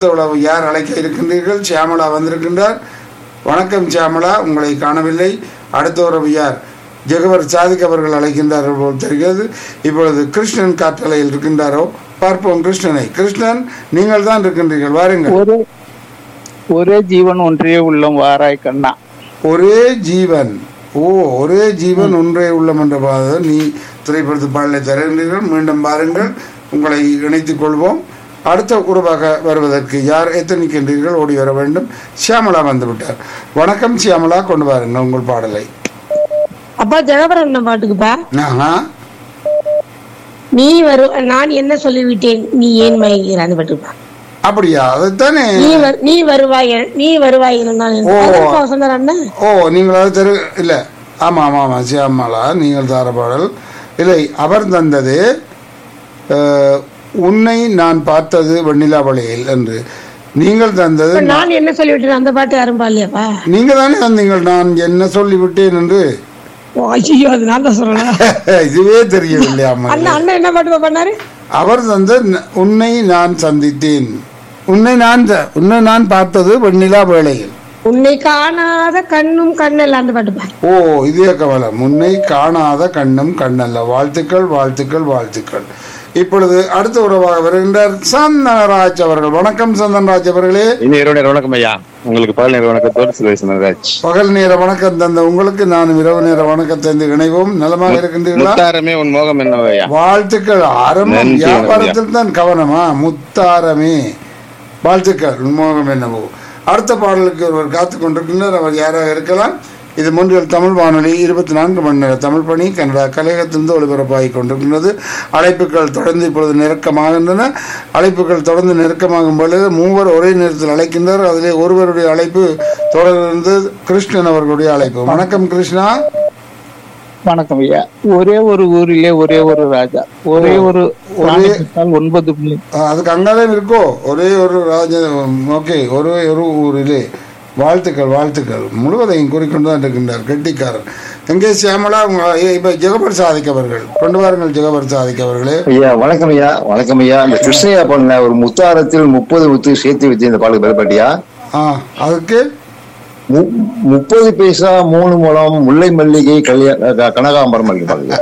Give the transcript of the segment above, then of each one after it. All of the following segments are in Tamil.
உழவு யார் அழைக்க இருக்கின்றீர்கள் சியாமலா வந்திருக்கின்றார் வணக்கம் சியாமலா உங்களை காணவில்லை அடுத்த உறவு யார் ஜெகவர் சாதிக் அவர்கள் அழைக்கின்றார்கள் போல் தெரிகிறது இப்பொழுது கிருஷ்ணன் காற்றலையில் இருக்கின்றாரோ பார்ப்போம் கிருஷ்ணனை கிருஷ்ணன் நீங்கள் தான் இருக்கின்றீர்கள் வாருங்கள் ஒரே ஒரே ஜீவன் ஒன்றே உள்ளம் வாராய் கண்ணா ஒரே ஜீவன் ஓ ஒரே ஜீவன் ஒன்றே உள்ளம் என்ற பாதம் நீ திரைப்படத்து பாடலை தருகின்றீர்கள் மீண்டும் பாருங்கள் உங்களை இணைத்துக் கொள்வோம் அடுத்த உறவாக வருவதற்கு யார் எத்தனிக்கின்றீர்கள் ஓடி வர வேண்டும் சியாமலா வந்து விட்டார் வணக்கம் சியாமலா கொண்டு வாருங்கள் உங்கள் பாடலை அப்பா ஜெகபரண்ண பாட்டுக்குப்பா ஆஹா நீ வரு நான் என்ன சொல்லிவிட்டேன் நீ ஏன் மயங்குகிற அந்த பாட்டுப்பா அப்படியா அதுதானே நீ வரு நீ வருவாய் நீ வருவாய் நான் ஓ. சொன்னார் அண்ணன் ஓ நீங்கள் அது தெரு இல்லை ஆமாம் ஆமாம் ஆமாம் சியாமலா நீங்கள் தார பாடல் இல்லை அவர் தந்தது அஹ், உன்னை நான் பார்த்தது வெண்ணிலா வழியில் என்று நீங்கள் தந்தது இப்ப நான் என்ன சொல்லிவிட்டேன் அந்த பாட்டு யாரும் பாடலையாப்பா நீங்கள் தானே தந்தீங்கள் நான் என்ன சொல்லிவிட்டேன் என்று ஓ ஐயோ அது நான் தான் சொல்றேன் இதுவே தெரியவில்லை அம்மா அண்ணன் அண்ணன் என்ன பாட்டு பண்ணாரு அவர் தந்த ந- உன்னை நான் சந்தித்தேன் உன்னை நான் த- உன்னை நான் பார்த்தது வெண்ணிலா வேளையில் உன்னை காணாத கண்ணும் கண்ணல்ல அந்த பாட்டுப்பா ஓ இதே கவலம் முன்னை காணாத கண்ணும் கண்ணல்ல வாழ்த்துக்கள் வாழ்த்துக்கள் வாழ்த்துக்கள் இப்பொழுது அடுத்த உறவாக வருகின்றார் சந்தனராஜ் அவர்கள் வணக்கம் சந்தனராஜ் அவர்களே இனி இரவு நேர வணக்கம் ஐயா உங்களுக்கு பகல் நேர வணக்கத்தோடு சிலுவை ராஜ் பகல் நேர வணக்கம் தந்த உங்களுக்கு நான் இரவு நேர வணக்கத்தை இந்த இணைவோம் நலமாக இருக்கின்றீர்களா முத்தாரமே உன் மோகம் என்ன ஐயா வாழ்த்துக்கள் ஆரம்பம் நன்றி, வியாபாரத்தில் தான் கவனமா முத்தாரமே வாழ்த்துக்கள் உன்மோகம் என்னவோ அடுத்த பாடலுக்கு ஒருவர் காத்து கொண்டிருக்கின்றார் அவர் யாராக இருக்கலாம் இது முன்றியல் தமிழ் வானொலி இருபத்தி நான்கு மணி நேர தமிழ் பணி கனடா கலையகத்திலிருந்து ஒளிபரப்பாகிக் கொண்டிருக்கின்றது அழைப்புகள் தொடர்ந்து இப்பொழுது நெருக்கமாகின்றன அழைப்புகள் தொடர்ந்து நெருக்கமாகும் பொழுது மூவர் ஒரே நேரத்தில் அழைக்கின்றார் அதிலே ஒருவருடைய அழைப்பு தொடர்ந்து கிருஷ்ணன் அவர்களுடைய அழைப்பு வணக்கம் கிருஷ்ணா வணக்கம் ஐயா ஒரே ஒரு ஊரிலே ஒரே ஒரு ராஜா ஒரே ஒரு ஒரே- ராணி பெற்றால் ஒன்பது பிள்ளை ஆ, அதுக்கு அங்கதான் இருக்கோ ஒரே ஒரு ராஜ ஓகே ஒரே ஒரு ஊரிலே வாழ்த்துக்கள் வாழ்த்துக்கள் முழுவதையும் கூறிக்கொண்டு தான் இருக்கின்றார் கெட்டிக்காரர் எங்கே சியாமலா உங்க ஏ, இப்ப ஜெகபர் சாதிக் அவர்கள் கொண்டு வாருங்கள் ஜெகபர் சாதிக் அவர்களே ஐயா வணக்கம் ஐயா வணக்கம் ஐயா இந்த கிருஷ்ணய்யா பண்ண ஒரு முத்தாரத்தில் முப்பது முத்து சேர்த்து வச்சு இந்த பாலுக்கு பெறப்பட்டியா ஆ அதுக்கு முப்பது பைசா மூணு முழம் முல்லை மல்லிகை கல்யாண கனகாம்பரம் அடிக்க பாருங்க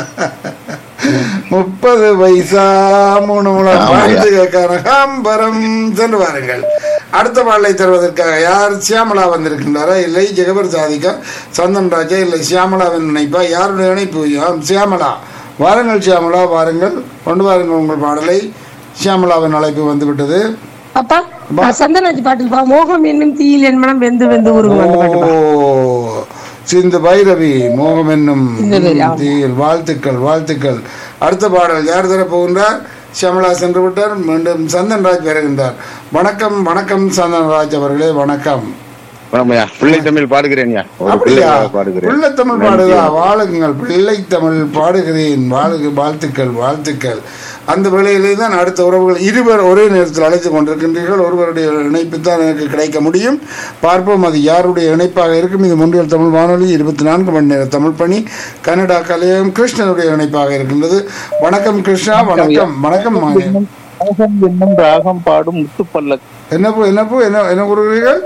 முப்பது பைசா மூணு முழம் ஆமாய்யா. வாழ்த்துக கனகாம்பரம் சென்று வாருங்கள் அடுத்த பாடலை தருவதற்காக யார் சியாமலா வந்திருக்கின்றாரா இல்லை ஜெகபர் சாதிக்கா சந்தன் ராஜா இல்லை சியாமலாவின் நினைப்பா யாருடைய இணைப்பு ஆம், சியாமலா வாருங்கள் சியாமலா வாருங்கள் கொண்டு வாருங்கள் உங்கள் பாடலை சியாமலாவின் அழைப்பு வந்துவிட்டது அப்பா சந்தனாஜி பாட்டுப்பா மோகம் என்னும் தீயில் என் மனம் வெந்து வெந்து உருகும் அந்த பாட்டுப்பா ஓ சிந்து பைரவி மோகம் என்னும் சிந்து ஆமா. தீயில் வாழ்த்துக்கள் வாழ்த்துக்கள் அடுத்த பாடல் யார் தர போகின்றார் ஷியாமலா சென்று விட்டார் மீண்டும் சந்தன்ராஜ் வருகின்றார் வணக்கம் வணக்கம் சந்தன்ராஜ் அவர்களே வணக்கம் வணக்கம் ஐயா பிள்ளை தமிழ் பாடுகிறேன் ஐயா ஒரு பிள்ளை அப்படியா பாடுகிறேன் பிள்ளை தமிழ் பாடுதா வாழுங்கள் பிள்ளை தமிழ் பாடுகிறேன் வாழுக வாழ்த்துக்கள் வாழ்த்துக்கள் அந்த வேளையிலே தான் அடுத்த உறவுகள் இருவர் ஒரே நேரத்தில் அழைத்து கொண்டிருக்கின்றீர்கள் ஒருவருடைய இணைப்பு தான் எனக்கு கிடைக்க முடியும் பார்ப்போம் அது யாருடைய இணைப்பாக இருக்கும் இது முன்றியல் தமிழ் வானொலி இருபத்தி நான்கு மணி நேர தமிழ் பணி கனடா கலையம் கிருஷ்ணனுடைய இணைப்பாக இருக்கின்றது வணக்கம் கிருஷ்ணா வணக்கம் வணக்கம் மாணி. மோகம் என்னும் ராகம் பாடும் முத்து பல்லக்கு என்ன பூ என்ன பூ என்ன என்ன கூறுகிறீர்கள்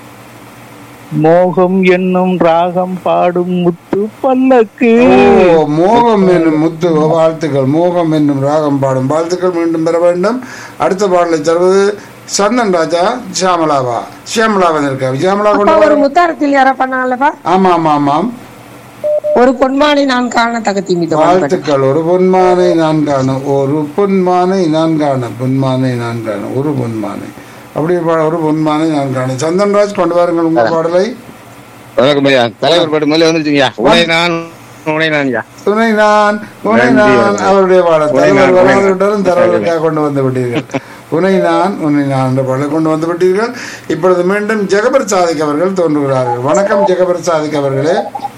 மோகம் என்னும் ராகம் பாடும் முத்து பல்லக்கு ஓ மோகம் என்னும் முத்து வாழ்த்துக்கள் மோகம் என்னும் ராகம் பாடும் வாழ்த்துக்கள் மீண்டும் பெற வேண்டும் அடுத்த பாடலை தருவது சந்தன் ராஜா சியாமலாவா சியாமலா வந்திருக்கா சியாமலா அப்பா கொண்டு ஒரு வர முத்தாரத்தில் யாரா பண்ணாங்கல்லப்பா ஆமா ஆமா ஆமாம் ஒரு பொன்மானை நான் காண தகத்தி மீது வாழ்த்துக்கள் ஒரு பொன்மானை நான் காண ஒரு பொன்மானை நான் காண பொன்மானை நான் காண ஒரு பொன்மானை அப்படி பா- ஒரு பொன்மானை நான் காண சந்தன்ராஜ் கொண்டு வாருங்கள் உங்க பாடலை வணக்கம் ஐயா தலைவர் பாட்டு முதல்ல வந்துருச்சுங்க உனை நான் உனை நான் ஐயா துணை நான் உனை நன்றி, நான் வணக்கம். அவருடைய பாடல் உனை நான், தலைவர் உனை நான். வராவிட்டாலும் தலைவருக்காக கொண்டு வந்து விட்டீர்கள் உனை நான் உன்னை நான் என்ற பாடலை கொண்டு வந்து விட்டீர்கள் இப்பொழுது மீண்டும் ஜெகபர் சாதிக் அவர்கள் தோன்றுகிறார்கள் வணக்கம் ஜெகபர் சாதிக் அவர்களே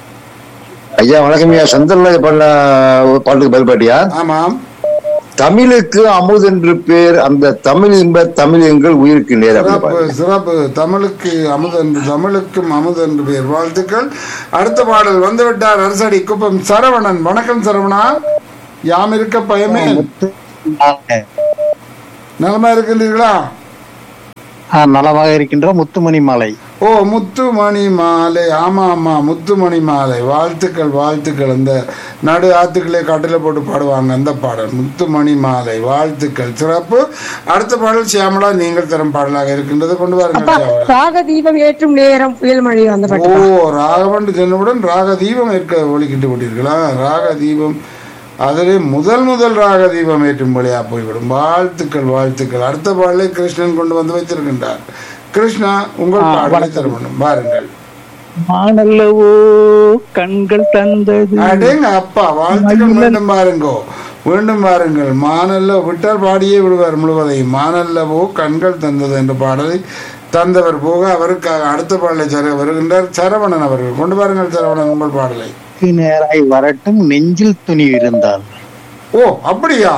ஐயா வணக்கம் ஐயா சந்திரராஜ் பண்ண ஒரு பாட்டுக்கு பெறப்பட்டியா ஆமாம் தமிழுக்கு அமுது என்று பேர் அந்த தமிழ் இன்ப தமிழ் எங்கள் உயிருக்கு நேர் அப்படின்னு சிறப்பு பாருங்க. சிறப்பு தமிழுக்கு அமுதன்று தமிழுக்கும் அமுதன்று பேர் வாழ்த்துக்கள் அடுத்த பாடல் வந்துவிட்டார் அரசடி குப்பம் சரவணன் வணக்கம் சரவணா யாம் இருக்க பயமே நலமா இருக்கின்றீர்களா ஆ, நலமாக இருக்கின்ற முத்துமணி மாலை ஓ முத்துமணி மாலை ஆமா ஆமா முத்துமணி மாலை வாழ்த்துக்கள் வாழ்த்துக்கள் அந்த நடு ஆத்துக்களே கட்டில போட்டு பாடுவாங்க அந்த பாடல் முத்துமணி மாலை வாழ்த்துக்கள் சிறப்பு அடுத்த பாடல் சியாமலா நீங்கள் தரும் பாடலாக இருக்கின்றது கொண்டு வாருங்கள் அப்பா சியாமலா ராக தீபம் ஏற்றும் நேரம் புயல் மழை அந்த ஓ பாட்டு ராகவன் சொன்னவுடன் ராக தீபம் இருக்க ஒலிக்கிட்டு விட்டீர்களா ராக தீபம் அதிலே முதல் முதல் ராக தீபம் ஏற்றும் வழியா போய்விடும் வாழ்த்துக்கள் வாழ்த்துக்கள் அடுத்த பாடலை கிருஷ்ணன் கொண்டு வந்து வைத்திருக்கின்றார் கிருஷ்ணா உங்கள் ஆ, பாடலை வணக்கம். தரணும் பாருங்கள் மானல்லவோ கண்கள் தந்தது அடேங்க அப்பா வாழ்த்துக்கள் மீண்டும் பாருங்கோ மீண்டும் பாருங்கள் மானல்ல விட்டால் பாடியே விடுவார் முழுவதையும் மானல்லவோ கண்கள் தந்தது என்ற பாடலை தந்தவர் போக அவருக்காக அடுத்த பாடலை சர வருகின்றார் சரவணன் அவர்கள் கொண்டு பாருங்கள் சரவணன் உங்கள் பாடலை நேராய் வரட்டும் நெஞ்சில் துணி இருந்தால் ஓ அப்படியா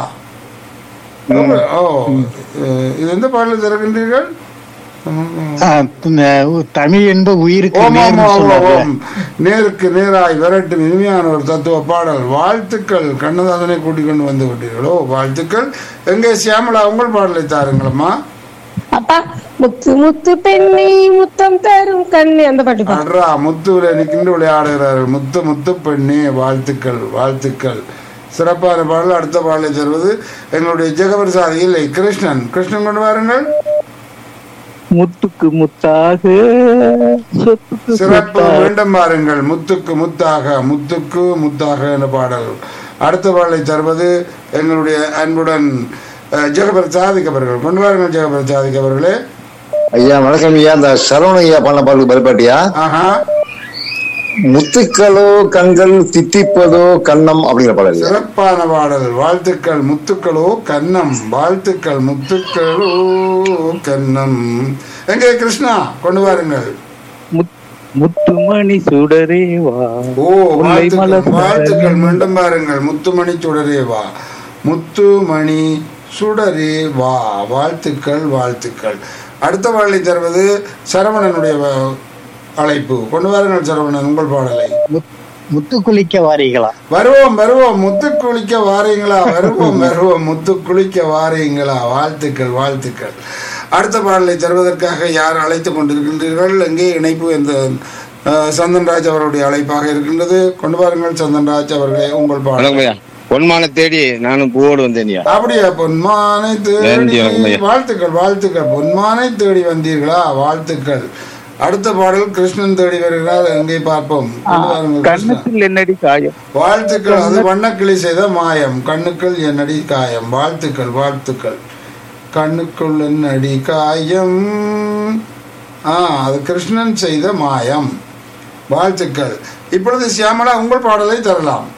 ஓ அஹ், இது எந்த பாடலை திறக்கின்றீர்கள் ஆ, து- தமிழ் என்ப உயிருக்கு ஓம் ஓம் நேர்னு ஓம் சொன்னார்ல. ஓம். நேருக்கு நேராய் விரட்டும் இனிமையான ஒரு தத்துவ பாடல் வாழ்த்துக்கள் கண்ணதாசனை கூட்டிக் கொண்டு வந்து விட்டீர்களோ வாழ்த்துக்கள் எங்கே சியாமலா உங்கள் பாடலை தாருங்களம்மா அப்பா முத்து முத்து பெண்ணை முத்தம் தரும் கண்ணு அந்த பாட்டு பா. அட்ரா முத்துவில நிற்கின்ற விளையாடுகிறார்கள் முத்து முத்து பெண்ணே வாழ்த்துக்கள் வாழ்த்துக்கள் சிறப்பான பாடல் அடுத்த பாடலை தருவது எங்களுடைய ஜெகபிரசாதி இல்லை கிருஷ்ணன் கிருஷ்ணன் கொண்டு வாருங்கள் முத்துக்கு முத்தாக சொத்துக்கு சிறப்பு சொத்தாக. மீண்டும் பாருங்கள் முத்துக்கு முத்தாக முத்துக்கு முத்தாக என்ற பாடல் அடுத்த பாடலை தருவது எங்களுடைய அன்புடன் அஹ், ஜெகபர் சாதிக் அவர்கள் கொண்டு வாருங்கள் ஜெகபர் சாதிக் அவர்களே ஐயா வணக்கம் ஐயா இந்த சரவண ஐயா பண்ண பாட்டுக்கு பதிப்பாட்டியா ஆஹா முத்துக்களோ கண்கள் தித்திப்பதோ கண்ணம் அப்படிங்கிற பாடல் ஐயா. சிறப்பான பாடல் வாழ்த்துக்கள் முத்துக்களோ கன்னம் வாழ்த்துக்கள் முத்துக்களோ கன்னம் எங்கே கிருஷ்ணா கொண்டு வாருங்கள் முத்- முத்துமணி சுடரே வா ஓ முல்லை வாழ்த்துக்கள் மலர் வாழ்த்துக்கள் மீண்டும் பாருங்கள் முத்துமணி சுடரே வா முத்துமணி சுடரே வா வாழ்த்துக்கள் வாழ்த்துக்கள் அடுத்த பாடலை தருவது சரவணனுடைய வ- அழைப்பு கொண்டு வாருங்கள் சரவணன் உங்கள் பாடலை முத்- முத்து குளிக்க வாரீங்களா வருவோம் வருவோம் முத்து குளிக்க வாரீங்களா வருவோம் வருவோம் முத்து குளிக்க வாரீங்களா வாழ்த்துக்கள் வாழ்த்துக்கள் அடுத்த பாடலை தருவதற்காக யார் அழைத்து கொண்டிருக்கின்றீர்கள் எங்கே இணைப்பு இந்த அஹ், சந்தன்ராஜ் அவருடைய அழைப்பாக இருக்கின்றது கொண்டு வாருங்கள் சந்தன்ராஜ் அவர்களே உங்கள் பாடல் வணக்கம் ஐயா பொன்மான தேடி நானும் பூவோடு வந்தேன்யா அப்படியா பொன்மானை தேடி நன்றி, வணக்கம் ஐயா. வாழ்த்துக்கள் வாழ்த்துக்கள் பொன்மானை தேடி வந்தீர்களா வாழ்த்துக்கள் அடுத்த பாடல் கிருஷ்ணன் தேடி வருகிறார் எங்கே பார்ப்போம் கொண்டு வாருங்கள் கிருஷ்ணன் கண்ணத்தில் என்னடி காயம் வாழ்த்துக்கள் அது வண்ணக்கிளி செய்த மாயம் கண்ணுக்குள் என்னடி காயம் வாழ்த்துக்கள் வாழ்த்துக்கள் கண்ணுக்குள் என்னடி காயம் ஆ அது கிருஷ்ணன் செய்த மாயம் வாழ்த்துக்கள் இப்பொழுது சியாமலா உங்கள் பாடலை தரலாம்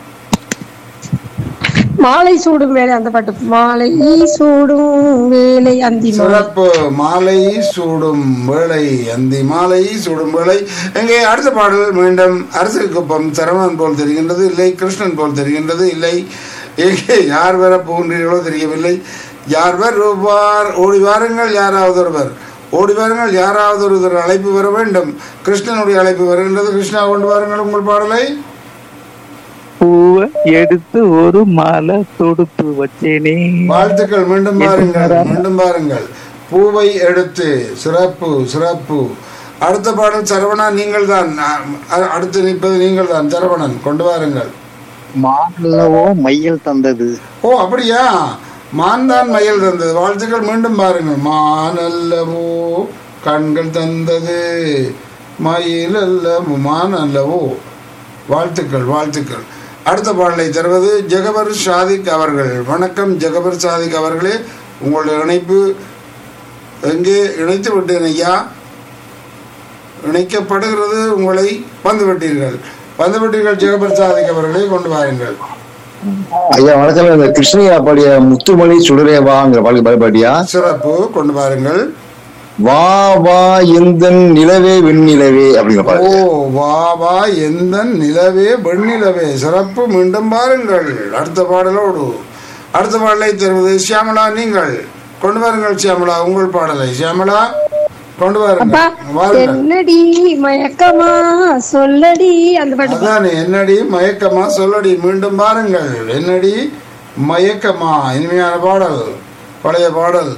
மாலை சூடும் வேலை அந்த பாட்டு மாலை சூடும் வேலை அந்தி மாலை. சிறப்பு மாலை சூடும் வேளை அந்தி மாலை சூடும் வேளை எங்கே அடுத்த பாடல் மீண்டும் அரசியல் குப்பம் சரவணன் போல் தெரிகின்றது இல்லை கிருஷ்ணன் போல் தெரிகின்றது இல்லை எங்கே யார் வர போகின்றீர்களோ தெரியவில்லை யார் வருவார் ஓடி வாருங்கள் யாராவது ஒருவர் ஓடி வாருங்கள் யாராவது ஒருவர் அழைப்பு வர வேண்டும் கிருஷ்ணனுடைய அழைப்பு வருகின்றது கிருஷ்ணா கொண்டு வாருங்கள் உங்கள் பாடலை பூவை எடுத்து ஒரு மாலை தொடுத்து வச்சேனே வாழ்த்துக்கள் மீண்டும் பாருங்கள் மீண்டும் பாருங்கள் பூவை எடுத்து சிறப்பு சிறப்பு அடுத்த பாடல் சரவணா நீங்கள் தான் அடுத்து நிற்பது நீங்கள் தான் சரவணன் கொண்டு வாருங்கள் மானல்லவோ மையல் தந்தது ஓ அப்படியா மான் தான் மயில் தந்தது வாழ்த்துக்கள் மீண்டும் பாருங்கள் மான் அல்லவோ கண்கள் தந்தது மயில் அல்லவோ மான் அல்லவோ வாழ்த்துக்கள் வாழ்த்துக்கள் அடுத்த பாடலை தருவது ஜெகபர் சாதிக் அவர்கள் வணக்கம் ஜெகபர் சாதிக் அவர்களே உங்களுடைய இணைப்பு எங்கே இணைத்து விட்டேன் ஐயா இணைக்கப்படுகிறது உங்களை வந்து விட்டீர்கள் வந்து விட்டீர்கள் ஜெகபர் சாதிக் அவர்களே கொண்டு வாருங்கள் ஐயா வணக்கம் இந்த கிருஷ்ணய்யா பாடிய முத்துமணி சுடரேவாங்கிற பாடலுக்கு பதிப்பாட்டியா சிறப்பு கொண்டு வாருங்கள் வா வா எந்தன் நிலவே வெண்ணிலவே அப்படிங்கிற ஓ பாடல் வா வா எந்த நிலவே வெண்ணிலவே சிறப்பு மீண்டும் பாருங்கள் அடுத்த பாடலோடு அடுத்த பாடலை தருவது சியாமலா நீங்கள் கொண்டு வாருங்கள் சியாமலா உங்கள் பாடலை சியாமலா கொண்டு அப்பா வாருங்கள் வாருங்கள் என்னடி மயக்கமா சொல்லடி அந்த பாட்டு பா. அதானே என்னடி மயக்கமா சொல்லடி மீண்டும் பாருங்கள் என்னடி மயக்கமா இனிமையான பாடல் பழைய பாடல்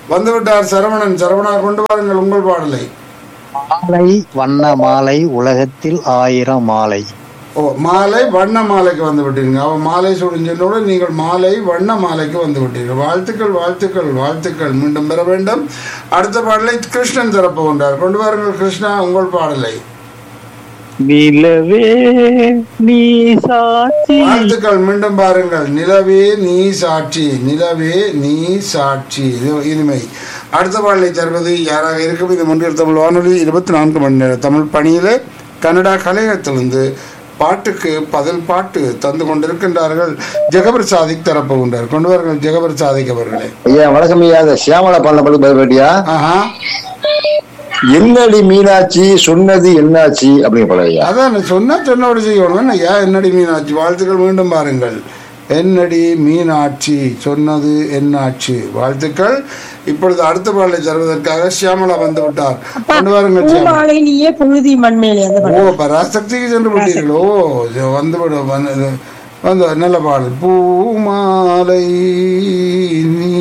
வந்துவிட்டார் சரவணன் சரவணா கொண்டு வாருங்கள் உங்கள் பாடலை மாலை வண்ண மாலை உலகத்தில் ஆயிரம் மாலை ஓ மாலை வண்ண மாலைக்கு வந்து விட்டீங்க அவன் மாலை சுடிஞ்சனோட நீங்கள் மாலை வண்ண மாலைக்கு வந்து விட்டீர்கள் வாழ்த்துக்கள் வாழ்த்துக்கள் வாழ்த்துக்கள் மீண்டும் பெற வேண்டும் அடுத்த பாடலை கிருஷ்ணன் சிறப்பு கொண்டார் கொண்டு வாருங்கள் கிருஷ்ணா உங்கள் பாடலை நிலவே நீ சாட்சி வாழ்த்துக்கள் மீண்டும் பாருங்கள் நிலவே நீ சாட்சி நிலவே நீ சாட்சி இது இனிமை அடுத்த பாடலை தருவது யாராக இருக்கும் இது முன்னில் தமிழ் வானொலி இருபத்தி நான்கு மணி நேர தமிழ் பணியில கன்னடா கலையகத்திலிருந்து பாட்டுக்கு பதில் பாட்டு தந்து கொண்டிருக்கின்றார்கள் ஜெகபர் சாதிக் தரப்பு கொண்டார் கொண்டு வாருங்கள் ஜெகபர் சாதிக் அவர்களே ஐயா வணக்கம் ஐயா அந்த சியாமலா பாடின பாட்டு பதில்பட்டியா ஆஹா என்னடி மீனாட்சி சொன்னது என்னாச்சு அப்படிங்கிற பாடல் ஐயா அதான் சொன்னா சொன்னபடி செய்யணும் ஐயா என்னடி மீனாட்சி வாழ்த்துக்கள் மீண்டும் பாருங்கள் என்னடி மீனாட்சி சொன்னது என்னாச்சு வாழ்த்துக்கள் இப்பொழுது அடுத்த பாடலை தருவதற்காக சியாமலா வந்து விட்டார் கொண்டு வாருங்கள் சியாமலா பூமாலை நீயே புழுதி மண்மேலே அந்த ஓ பாட்டு பராசக்திக்கு சென்று விட்டீர்களோ இது வந்து விடும் வந்து வந்து நல்ல பாடல் பூமாலை நீ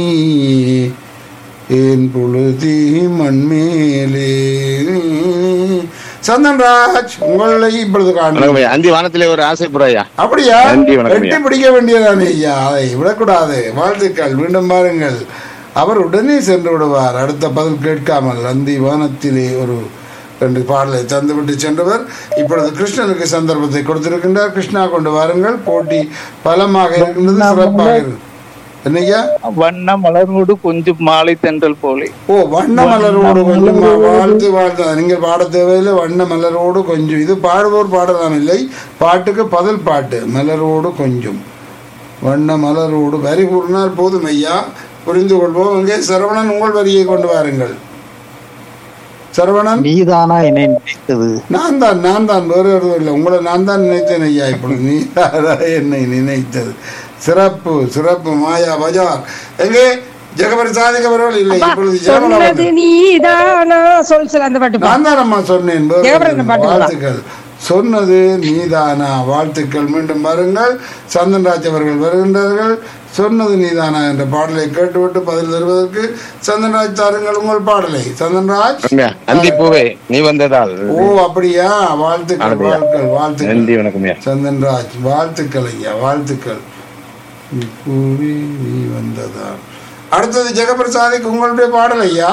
ஏன் புழுதி மண்மேலே நீ. சந்தன்ராஜ் உங்களை இப்பொழுது காணும் வணக்கம் ஐயா அந்தி வானத்திலே ஒரு ஆசைப்புற ஐயா அப்படியா நன்றி, வணக்கம் வெட்டி ஐயா. பிடிக்க வேண்டியதானே ஐயா அதை விடக்கூடாது வாழ்த்துக்கள் மீண்டும் பாருங்கள் அவர் உடனே சென்று விடுவார் அடுத்த பதில் கேட்காமல் அந்தி வானத்திலே ஒரு ரெண்டு பாடலை தந்துவிட்டு சென்றவர் இப்பொழுது கிருஷ்ணனுக்கு சந்தர்ப்பத்தை கொடுத்திருக்கின்றார் கிருஷ்ணா கொண்டு வாருங்கள் போட்டி பலமாக இருக்கின்றது சிறப்பாக இருக்கு என்னய்யா வண்ண மலர்வோடு கொஞ்சம் மாலை தென்றல் போலே ஓ வண்ண மலரோடு கொஞ்சம் வாழ்த்து வாழ்த்து நீங்கள் பாட தேவையில்லை வண்ண மலரோடு கொஞ்சம் இது பாடுவோர் பாடலாம் இல்லை பாட்டுக்கு பதில் பாட்டு மலரோடு கொஞ்சம் வண்ண மலரோடு வரி கூறினால் போதும் ஐயா புரிந்து கொள்வோம் அங்கே சரவணன் உங்கள் வரியை கொண்டு வாருங்கள் சரவணன் நீதானா என்னை நினைத்தது நான் தான் நான் தான் வேறு எதுவும் இல்லை உங்களை நான் தான் நினைத்தேன் ஐயா இப்பொழுது நீ என்னை நினைத்தது சிறப்பு சிறப்பு மாயா பஜார் எங்கே ஜெகபரி சாதிக்கவர்கள் இல்லை இப்பொழுது ஜெயமலா சொன்னது வந்து- நீதானா சொல் சொல் அந்த பாட்டு பா. நான் தான் அம்மா சொன்னேன் வேறு ஜெகபரன் எதுவும் பாட்டு பாடலாம். வாழ்த்துக்கள் சொன்னது நீதானா வாழ்த்துக்கள் மீண்டும் பாருங்கள் சந்தன்ராஜ் அவர்கள் வருகின்றார்கள் சொன்னது நீதானா என்ற பாடலை கேட்டுவிட்டு பதில் தருவதற்கு சந்தன்ராஜ் தாருங்கள் உங்கள் பாடலை சந்தன்ராஜ் ஐயா அந்தி பூவே நீ வந்ததால் ஓ அப்படியா வாழ்த்துக்கள் அப்படியா. வாழ்த்துக்கள் வாழ்த்துக்கள் நன்றி வணக்கம் ஐயா சந்தன்ராஜ் வாழ்த்துக்கள் ஐயா வாழ்த்துக்கள் பூவி நீ வந்ததா அடுத்தது ஜெகபிரசாதிக்கு உங்களுடைய பாடல் ஐயா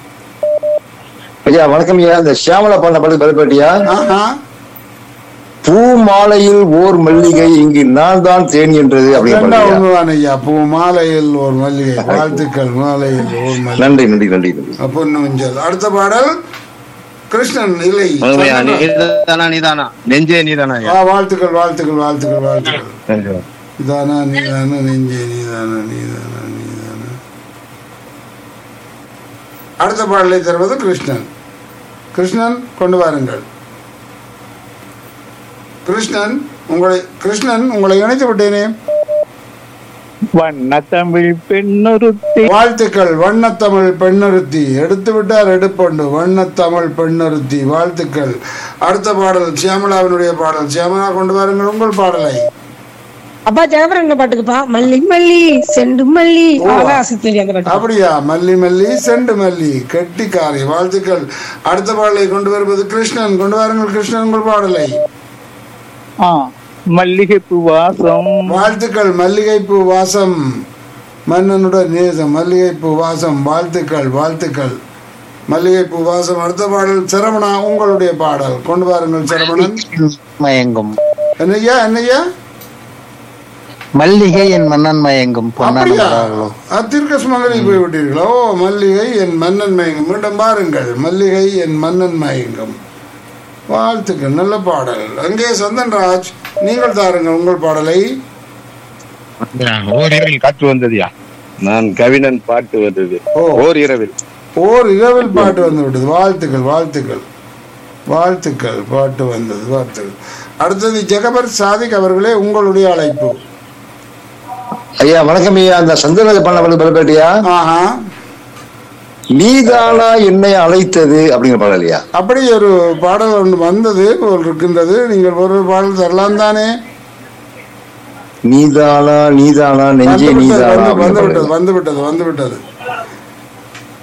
ஐயா வணக்கம் ஐயா இந்த சியாமலா பாடின பாட்டு பதில்பட்டியா ஆஹா பூ மாலையில் ஓர் மல்லிகை இங்கு நான் தான் தேன் என்றது அப்படிங்கிற ரெண்டா பாடல் ஐயா. உண்மைதான் ஐயா பூ மாலையில் ஒரு மல்லிகை வாழ்த்துக்கள் மாலையில் ஒரு மல்லிகை நன்றி நன்றி நன்றி நன்றி பொன்னுஞ்சல் அடுத்த பாடல் கிருஷ்ணன் இல்லை வணக்கம் ஐயா நீதானா நீதானா நெஞ்சே நீதானா ஐயா ஆ, வாழ்த்துக்கள் வாழ்த்துக்கள் வாழ்த்துக்கள் வாழ்த்துக்கள் நன்றி இதானா நீதானா நெஞ்சே நீதானா நீதானா நீதானா அடுத்த பாடலை தருவது கிருஷ்ணன் கிருஷ்ணன் கொண்டு வாருங்கள் கிருஷ்ணன் உங்களை கிருஷ்ணன் உங்களை இணைத்து விட்டேனே வண்ண தமிழ் பெண்ணொருத்தி வாழ்த்துக்கள் வண்ணத்தமிழ் பெண்ணொருத்தி எடுத்து விட்டார் எடுப்பண்டு வண்ணத்தமிழ் பெண்ணொருத்தி வாழ்த்துக்கள் அடுத்த பாடல் சியாமலாவினுடைய பாடல் சியாமலா கொண்டு வாருங்கள் உங்கள் பாடலை அப்பா ஜெகபரன் பாட்டுக்குப்பா மல்லி மல்லி செண்டு மல்லி ஆகாசத்தில் அந்த பாட்டு அப்படியா மல்லி மல்லி செண்டு மல்லி கெட்டிக்காரி வாழ்த்துக்கள் அடுத்த பாடலை கொண்டு வருவது கிருஷ்ணன் கொண்டு வாருங்கள் கிருஷ்ணன் உங்கள் பாடலை ஆ மல்லிகைப்பூ வாசம் வாழ்த்துக்கள் மல்லிகைப்பூ வாசம் மன்னனுடன் நேசம் மல்லிகைப்பூ வாசம் வாழ்த்துக்கள் வாழ்த்துக்கள் மல்லிகைப்பூ வாசம் அடுத்த பாடல் சரவணா உங்களுடைய பாடல் கொண்டு வாருங்கள் சரவணன் மயங்கும் என்னய்யா என்னய்யா மல்லிகை என் மன்னன் மயங்கும் பொன்னான அப்படியா மலர்களோ. திருக்கஸ் மங்கலி போய் விட்டீர்களோ ஓ மல்லிகை என் மன்னன் மயங்கும் மீண்டும் பாருங்கள் மல்லிகை என் மன்னன் மயங்கும் வாழ்த்துக்கள் நல்ல பாடல் அங்கே சந்தன்ராஜ் நீங்கள் தாருங்கள் உங்கள் பாடலை ஓர் இரவில் காற்று வந்ததுயா நான் கவிஞன் பாட்டு வந்தது ஓ. ஓர் இரவில் ஓர் இரவில் பாட்டு வந்து விட்டது வாழ்த்துக்கள் வாழ்த்துக்கள் வாழ்த்துக்கள் பாட்டு வந்தது வாழ்த்துக்கள் அடுத்தது ஜெகபர் சாதிக் அவர்களே உங்களுடைய அழைப்பு ஐயா வணக்கம் ஐயா அந்த சந்திரராஜ பாடின பாட்டு பதில்பட்டியா ஆஹா நீதானா என்னை அழைத்தது அப்படிங்கிற பாடல் ஐயா அப்படி ஒரு பாடல் ஒன்று வந்தது ஒரு இருக்கின்றது நீங்கள் ஒரு பாடல் தரலாம் தானே நீதானா நீதானா நெஞ்சே வந்து விட்டது, நீதானா வந்து- வந்து அப்படிங்கிற விட்டது பாடல் வந்து விட்டது வந்து விட்டது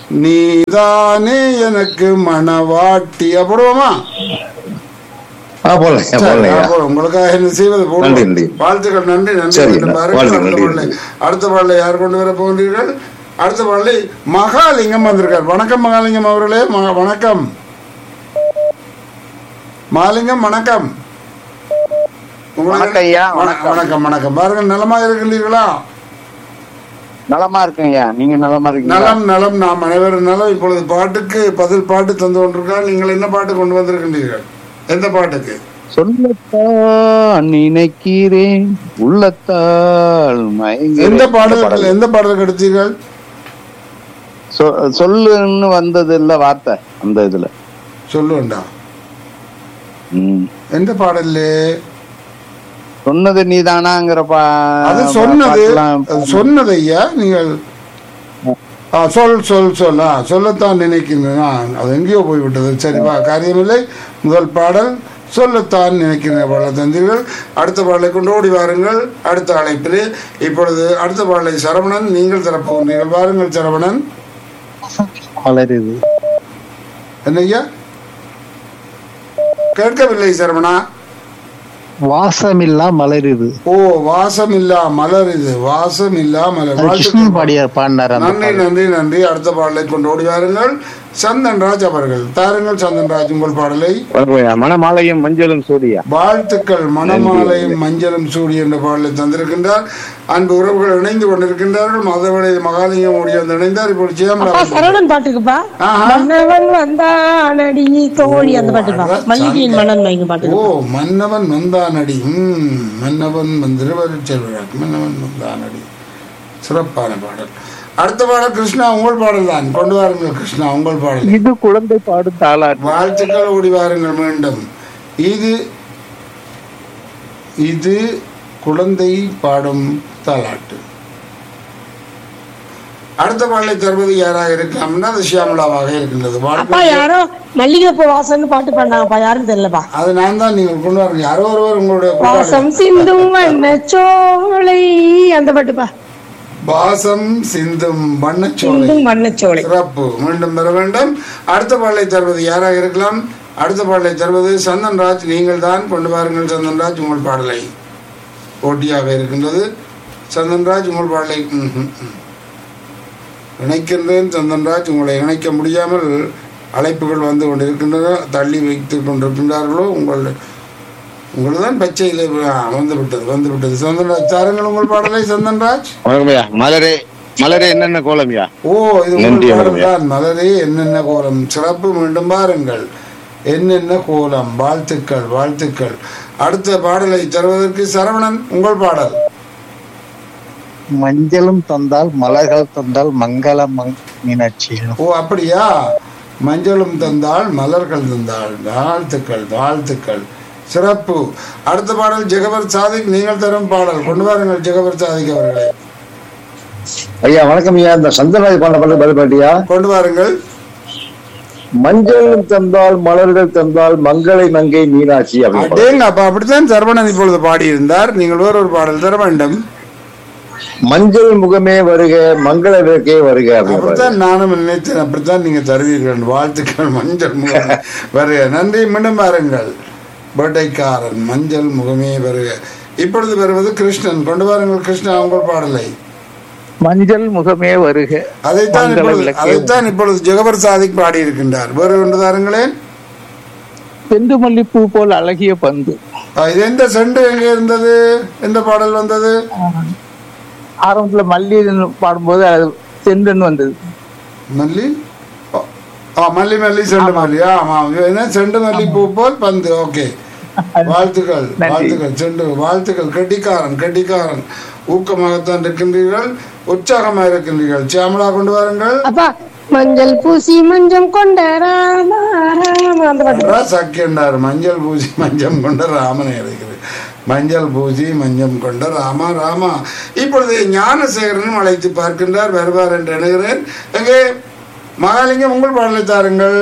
நீதானே எனக்கு மனவாட்டி அப்புறமா ஆ போடலாம் சரி, போடலையா அப்போ உங்களுக்காக என்ன செய்வது போடுவோம். நன்றி, நன்றி. வாழ்த்துக்கள் நன்றி நன்றி சரி, மீண்டும் பாருங்கள். வாழ்த்து, அடுத்த நன்றி, பாடலை நன்றி. அடுத்த பாடலை யார் கொண்டு வர போகிறீர்கள் அடுத்த பாடலை மகாலிங்கம் வந்திருக்கார் வணக்கம் மகாலிங்கம் அவர்களே மக- வணக்கம் மகாலிங்கம் வணக்கம் உங்களுக்கு- வணக்கம் ஐயா, வண- வணக்கம். வணக்கம் வணக்கம் பாருங்கள் நலமா இருக்கின்றீர்களா நலமா இருக்குங்க ஐயா நீங்க நலமா இருக்கீங்களா நலம் நலம் நாம் அனைவரும் நலம் இப்பொழுது பாட்டுக்கு பதில் பாட்டு தந்து கொண்டிருக்கிறார் நீங்கள் என்ன பாட்டு கொண்டு வந்திருக்கின்றீர்கள் எந்த பாட்டுக்கு சொல்லத்தான் நினைக்கிறேன் உள்ளத்தால் எந்த மயங்கிறேன் பாடல் எந்த பாடலுக்கு எடுத்தீர்கள் சொ- சொல்லுன்னு வந்தது இல்ல வார்த்தை அந்த இதுல சொல்லுவேண்டா ம். எந்த பாடல்ல சொன்னது நீதானாங்கிற பா அது சொன்னது பாட்டெல்லாம் அது சொன்னது ஐயா நீங்கள் ஆ, சொல் சொல் சொல் ஆ சொல்லத்தான் நினைக்கின்றேன் ஆ, அது எங்கேயோ போய்விட்டது சரி வா காரியமில்லை முதல் பாடல் சொல்லத்தான் நினைக்கின்ற பாடலை தந்தீர்கள் அடுத்த பாடலை கொண்டு ஓடி வாருங்கள் அடுத்த அழைப்பிலே இப்பொழுது அடுத்த பாடலை சரவணன் நீங்கள் தரப்போகிறீர்கள் வாருங்கள் சரவணன் மலருது என்ன ஐயா கேட்கவில்லை சரவணா வாசமில்லா மலருது ஓ வாசம் இல்லா மலர் இது வாசம் இல்லா மலர் அது வாழ்த்துக்கள். கிருஷ்ணன் பாடியார் பாடினார் அந்த நன்றி நன்றி நன்றி அடுத்த பாடலை கொண்டு ஓடி வாருங்கள் சந்தன் ராஜ் அவர்கள் தாருங்கள் சந்தன் ராஜ் உங்கள் பாடலை வணக்கம் ஐயா மணமாலையும் மஞ்சளும் சூடியா வாழ்த்துக்கள் மணமாலையும் மஞ்சளும் சூடி என்ற பாடலை தந்திருக்கின்றார் அன்பு உறவுகள் இணைந்து கொண்டிருக்கின்றார்கள் மதவழி மகாலிங்கம் ஓடி வந்து இணைந்தார் இப்போ அப்பா சியம்பலா சரவணன் பாட்டுக்குப்பா ஆஹா. மன்னவன் வந்தானடி தோழி அந்த பாட்டுப்பா அடடா, மல்லிகையின் மன்னன் மயங்க ஓ பாட்டு மன்னவன் வந்தானடி ம் மன்னவன் வந்திருவர் செல்வராக் மன்னவன் வந்தானடி சிறப்பான பாடல் அடுத்த பாடல் கிருஷ்ணா உங்கள் பாடல் தான் கொண்டு வாருங்கள் கிருஷ்ணா உங்கள் பாடல் இது குழந்தை பாடும் தாளாட்டு வாழ்த்துக்கள் ஓடி வாருங்கள் மீண்டும் இது இது குழந்தை பாடும் தாலாட்டு அடுத்த பாடலை தருவது யாராக இருக்கலாம்னா அது ஷியாமலாவாக இருக்கின்றது அப்பா வாழ்க்கை யாரோ மல்லிகைப்பூ வாசம்னு பாட்டு பண்ணாங்கப்பா யாரும் தெரியலப்பா அது நான் தான் நீங்கள் கொண்டு வாருங்க யாரோ ஒருவர் உங்களுடைய கூட்டாளி. வாசம் சிந்தும் வண்ணச்சோலை அந்த பாட்டுப்பா வாசம் சிந்தும் வண்ணச்சோலை சிந்தும் வண்ணச்சோலை சிறப்பு மீண்டும் பெற வேண்டும் அடுத்த பாடலை தருவது யாராக இருக்கலாம் அடுத்த பாடலை தருவது சந்தன்ராஜ் நீங்கள் தான் கொண்டு வாருங்கள் சந்தன்ராஜ் உங்கள் பாடலை போட்டியாக இருக்கின்றது சந்தன்ராஜ் உங்கள் பாடலை ம்ஹும், ம். இணைக்கின்றேன் சந்தன்ராஜ் உங்களை இணைக்க முடியாமல் அழைப்புகள் வந்து கொண்டிருக்கின்றன தள்ளி வைத்து கொண்டிருக்கின்றார்களோ உங்கள் உங்கள் தான் பச்சையில் வந்து விட்டது வந்து விட்டது சந்தன்ராஜ் தாருங்கள் உங்கள் பாடலை சந்தன்ராஜ் வணக்கம் ஐயா மலரே மலரே என்னென்ன கோலம் ஐயா ஓ இது உங்கள் நன்றி, பாடல் வணக்கம். தான் மலரே என்னென்ன கோலம் சிறப்பு மீண்டும் பாருங்கள் என்னென்ன கோலம் வாழ்த்துக்கள் வாழ்த்துக்கள் அடுத்த பாடலை தருவதற்கு சரவணன் உங்கள் பாடல் மஞ்சளும் தந்தால் மலர்கள் தந்தால் மங்கள மங்- மீனாட்சி ஓ அப்படியா மஞ்சளும் தந்தாள் மலர்கள் தந்தாள் வாழ்த்துக்கள் வாழ்த்துக்கள் சிறப்பு அடுத்த பாடல் ஜெகவர் சாதிக் நீங்கள் தரும் பாடல் கொண்டு வாருங்கள் ஜெகவர் சாதிக் அவர்களே ஐயா வணக்கம் ஐயா இந்த சந்திரராஜ் பாண்ட பாட்டு பதில் பாட்டியா கொண்டு வாருங்கள் மஞ்சள் தந்தால் மலர்கள் தந்தால் மங்களை மங்கை மீனாட்சி அப்படின்னு பாடு. அடேங்க அப்ப அப்படித்தான் சரவணன் இப்பொழுது பாடியிருந்தார் நீங்கள் வேற ஒரு பாடல் தர வேண்டும் மஞ்சள் முகமே வருக மங்கள விளக்கே வருக அப்படின்னு பாடு. அப்படித்தான் நானும் நினைத்தேன் அப்படித்தான் நீங்க தருவீர்கள் வாழ்த்துக்கள் மஞ்சள் முகமே வருக நன்றி மீண்டும் பாருங்கள் பேட்டைக்காரன் மஞ்சள் முகமே வருக இப்பொழுது வருவது கிருஷ்ணன் கொண்டு வாருங்கள் கிருஷ்ணா உங்கள் பாடலை மஞ்சள் முகமே வருக அதைத்தான் மங்கள இப்பொழுது விளக்கே அதைத்தான் இப்பொழுது ஜெகபர் சாதிக் பாடியிருக்கின்றார் வேறு ஒன்று தாருங்களேன் செண்டு மல்லிப்பூ போல் அழகிய பந்து ஆ, இது எந்த செண்டு எங்கே இருந்தது எந்த பாடல் வந்தது ஆரம்பத்துல மல்லி பாடும்போது அது செண்டுன்னு வந்தது மல்லி ஆ, ஆ மல்லி மல்லி செண்டு மல்லி ஆமா என்ன செண்டு மல்லி பூ போல் பந்து ஓகே வாழ்த்துக்கள் நன்றி. வாழ்த்துக்கள் செண்டு வாழ்த்துக்கள் கெட்டிக்காரன் கெட்டிக்காரன் ஊக்கமாகத்தான் இருக்கின்றீர்கள் உற்சாகமாக இருக்கின்றீர்கள் சியாமலா கொண்டு வாருங்கள் அப்பா மஞ்சள் பூசி மஞ்சம் கொண்ட ராமா ராமா அந்த பாட்டு சக்கியண்டார் மஞ்சள் பூசி மஞ்சம் கொண்ட ராமனை இருக்கிறது மஞ்சள் பூசி மஞ்சம் கொண்ட ராமா ராமா இப்பொழுது ஞானசேகரனும் அழைத்து பார்க்கின்றார் வருவார் என்று எண்ணுகிறேன் எங்கே மகாலிங்கம் உங்கள் பாடலை தாருங்கள்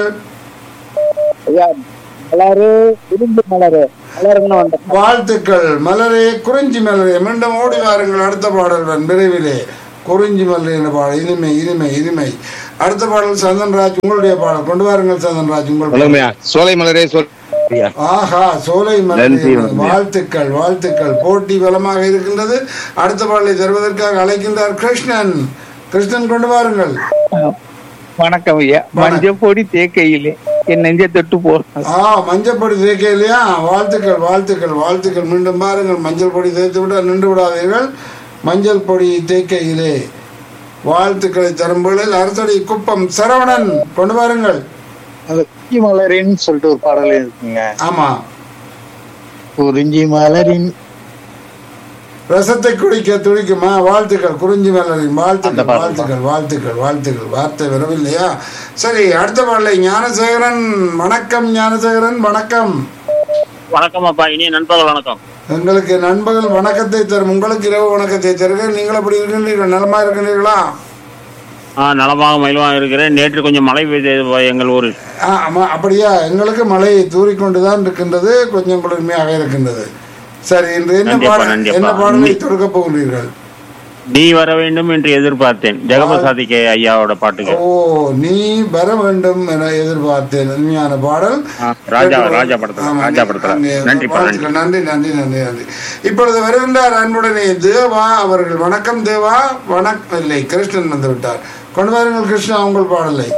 மலரு விரும்பு மலரு மலருன்னு வந்த வாழ்த்துக்கள் மலரே குறிஞ்சி மலரே மீண்டும் ஓடி வாருங்கள் அடுத்த பாடலுடன் விரைவிலே குறிஞ்சி மலரே என்ற பாடல் இனிமை இனிமை இனிமை அடுத்த பாடல் சந்தன்ராஜ் உங்களுடைய பாடல் கொண்டு வாருங்கள் சந்தன்ராஜ் உங்கள் பாடல். வணக்கம்யா சோலை மலரே சொல் ஐயா ஆஹா சோலை நன்றி, மலரே வணக்கம். வாழ்த்துக்கள் வாழ்த்துக்கள் போட்டி பலமாக இருக்கின்றது அடுத்த பாடலை தருவதற்காக அழைக்கின்றார் கிருஷ்ணன் கிருஷ்ணன் கொண்டு வாருங்கள் வணக்கம் ஐயா மஞ்சள் பொடி தேக்கையிலே என் நெஞ்சை தொட்டு போறேன் ஆ மஞ்சள் பொடி தேய்க்க இல்லையா வாழ்த்துக்கள் வாழ்த்துக்கள் வாழ்த்துக்கள் மீண்டும் பாருங்கள் மஞ்சள் பொடி தேய்த்து விட நின்று விடாதீர்கள் மஞ்சள் பொடி தேய்க்கையிலே வாழ்த்துக்களை தரும் பொழுதில் அரசடி குப்பம் சரவணன் கொண்டு வாருங்கள் அந்த குறிஞ்சி மலரின் சொல்லிட்டு ஒரு பாடல் இருக்குங்க ஆமா குறிஞ்சி மலரின் ரசத்தை குடிக்க துடிக்குமா வாழ்த்துக்கள் குறிஞ்சி மலரின் அந்த வாழ்த்துக்கள் பாடல் வாழ்த்துக்கள் வாழ்த்துக்கள் வாழ்த்துக்கள் வார்த்தை வரவில்லையா சரி அடுத்த பாடலை ஞானசேகரன் வணக்கம் ஞானசேகரன் வணக்கம் வணக்கம் அப்பா இனிய நண்பர்கள் வணக்கம் எங்களுக்கு நண்பர்கள் வணக்கத்தை தரும் உங்களுக்கு இரவு வணக்கத்தை தருகிறேன் நீங்கள் அப்படி இருக்கின்றீர்கள் நலமா இருக்கின்றீர்களா ஆ நலமாக மகிழ்வாக இருக்கிறேன் நேற்று கொஞ்சம் மழை பெய்தது எங்கள் ஊரில் ஆ, ஆமா அப்படியா எங்களுக்கு மழை தூறிக்கொண்டுதான் இருக்கின்றது கொஞ்சம் குளிர்மையாக இருக்கின்றது சரி இன்று என்ன நன்றிப்பா, பாடல் நன்றிப்பா. என்ன பாடலை தொடுக்க போகிறீர்கள் நீ வர வேண்டும் என்று எதிர்பார்த்தேன் ஜெகபசாதி கே ஐயாவோட பாட்டுகள் ஓ நீ வர வேண்டும் என எதிர்பார்த்தேன் உண்மையான பாடல் ஆ, ராஜா ராஜா படத்துல ஆமா, ராஜா படத்துல அங்கே நன்றி வாழ்த்துக்கள். நன்றி நன்றி நன்றி நன்றி இப்பொழுது வருகின்றார் அன்புடனே தேவா அவர்கள் வணக்கம் தேவா வணக்கம் இல்லை கிருஷ்ணன் வந்து விட்டார் கொண்டு வாருங்கள் கிருஷ்ணா உங்கள் பாடலை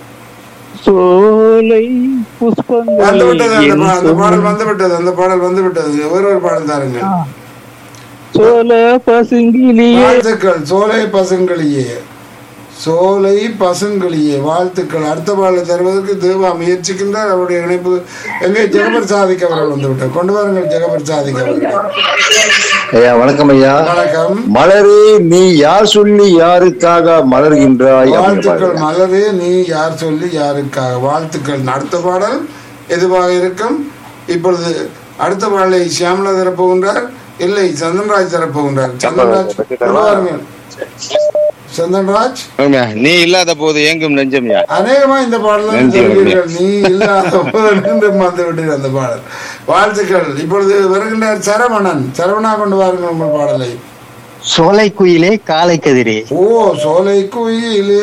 சோலை வந்து விட்டது அந்த பா- அந்த பாடல் புஷ்பங்கள் வந்து விட்டது அந்த பாடல் வந்து விட்டது வேறு ஒரு பாடல் தாருங்கள் சோல பசுங்கிலியே வாழ்த்துக்கள் சோலை பசுங்களியே சோலை பசுங்களியே வாழ்த்துக்கள் அடுத்த பாடலை தருவதற்கு தேவா முயற்சிக்கின்றார் அவருடைய இணைப்பு எங்கே ஜெகபர் சாதிக் அவர்கள் வந்து விட்டார் கொண்டு வாருங்கள் ஜெகபர் சாதிக் அவர்கள் ஐயா வணக்கம் ஐயா வணக்கம் மலரே நீ யார் சொல்லி யாருக்காக மலர்கின்றாய் அப்படிங்கிற வாழ்த்துக்கள் பாடல். மலரே நீ யார் சொல்லி யாருக்காக வாழ்த்துக்கள் அடுத்த பாடல் எதுவாக இருக்கும் இப்பொழுது அடுத்த பாடலை சியாமலா தரப்போகின்றார் இல்லை சந்தன்ராஜ் தரப்போகின்றார் சந்தன்ராஜ் கொண்டு வாருங்கள் சந்தன்ராஜ் வணக்கம்யா நீ இல்லாத போது ஏங்கும் நெஞ்சம்யா அநேகமா இந்த பாடல் நன்றி, சொல்வீர்கள் நீ இல்லாத போது நின்று மறந்து விட்டீர் அந்த பாடல் வாழ்த்துக்கள் இப்பொழுது வருகின்றார் சரவணன் சரவணா கொண்டு வாருங்கள் உங்கள் பாடலை சோலை குயிலே காலை கதிரே ஓ சோலை குயிலே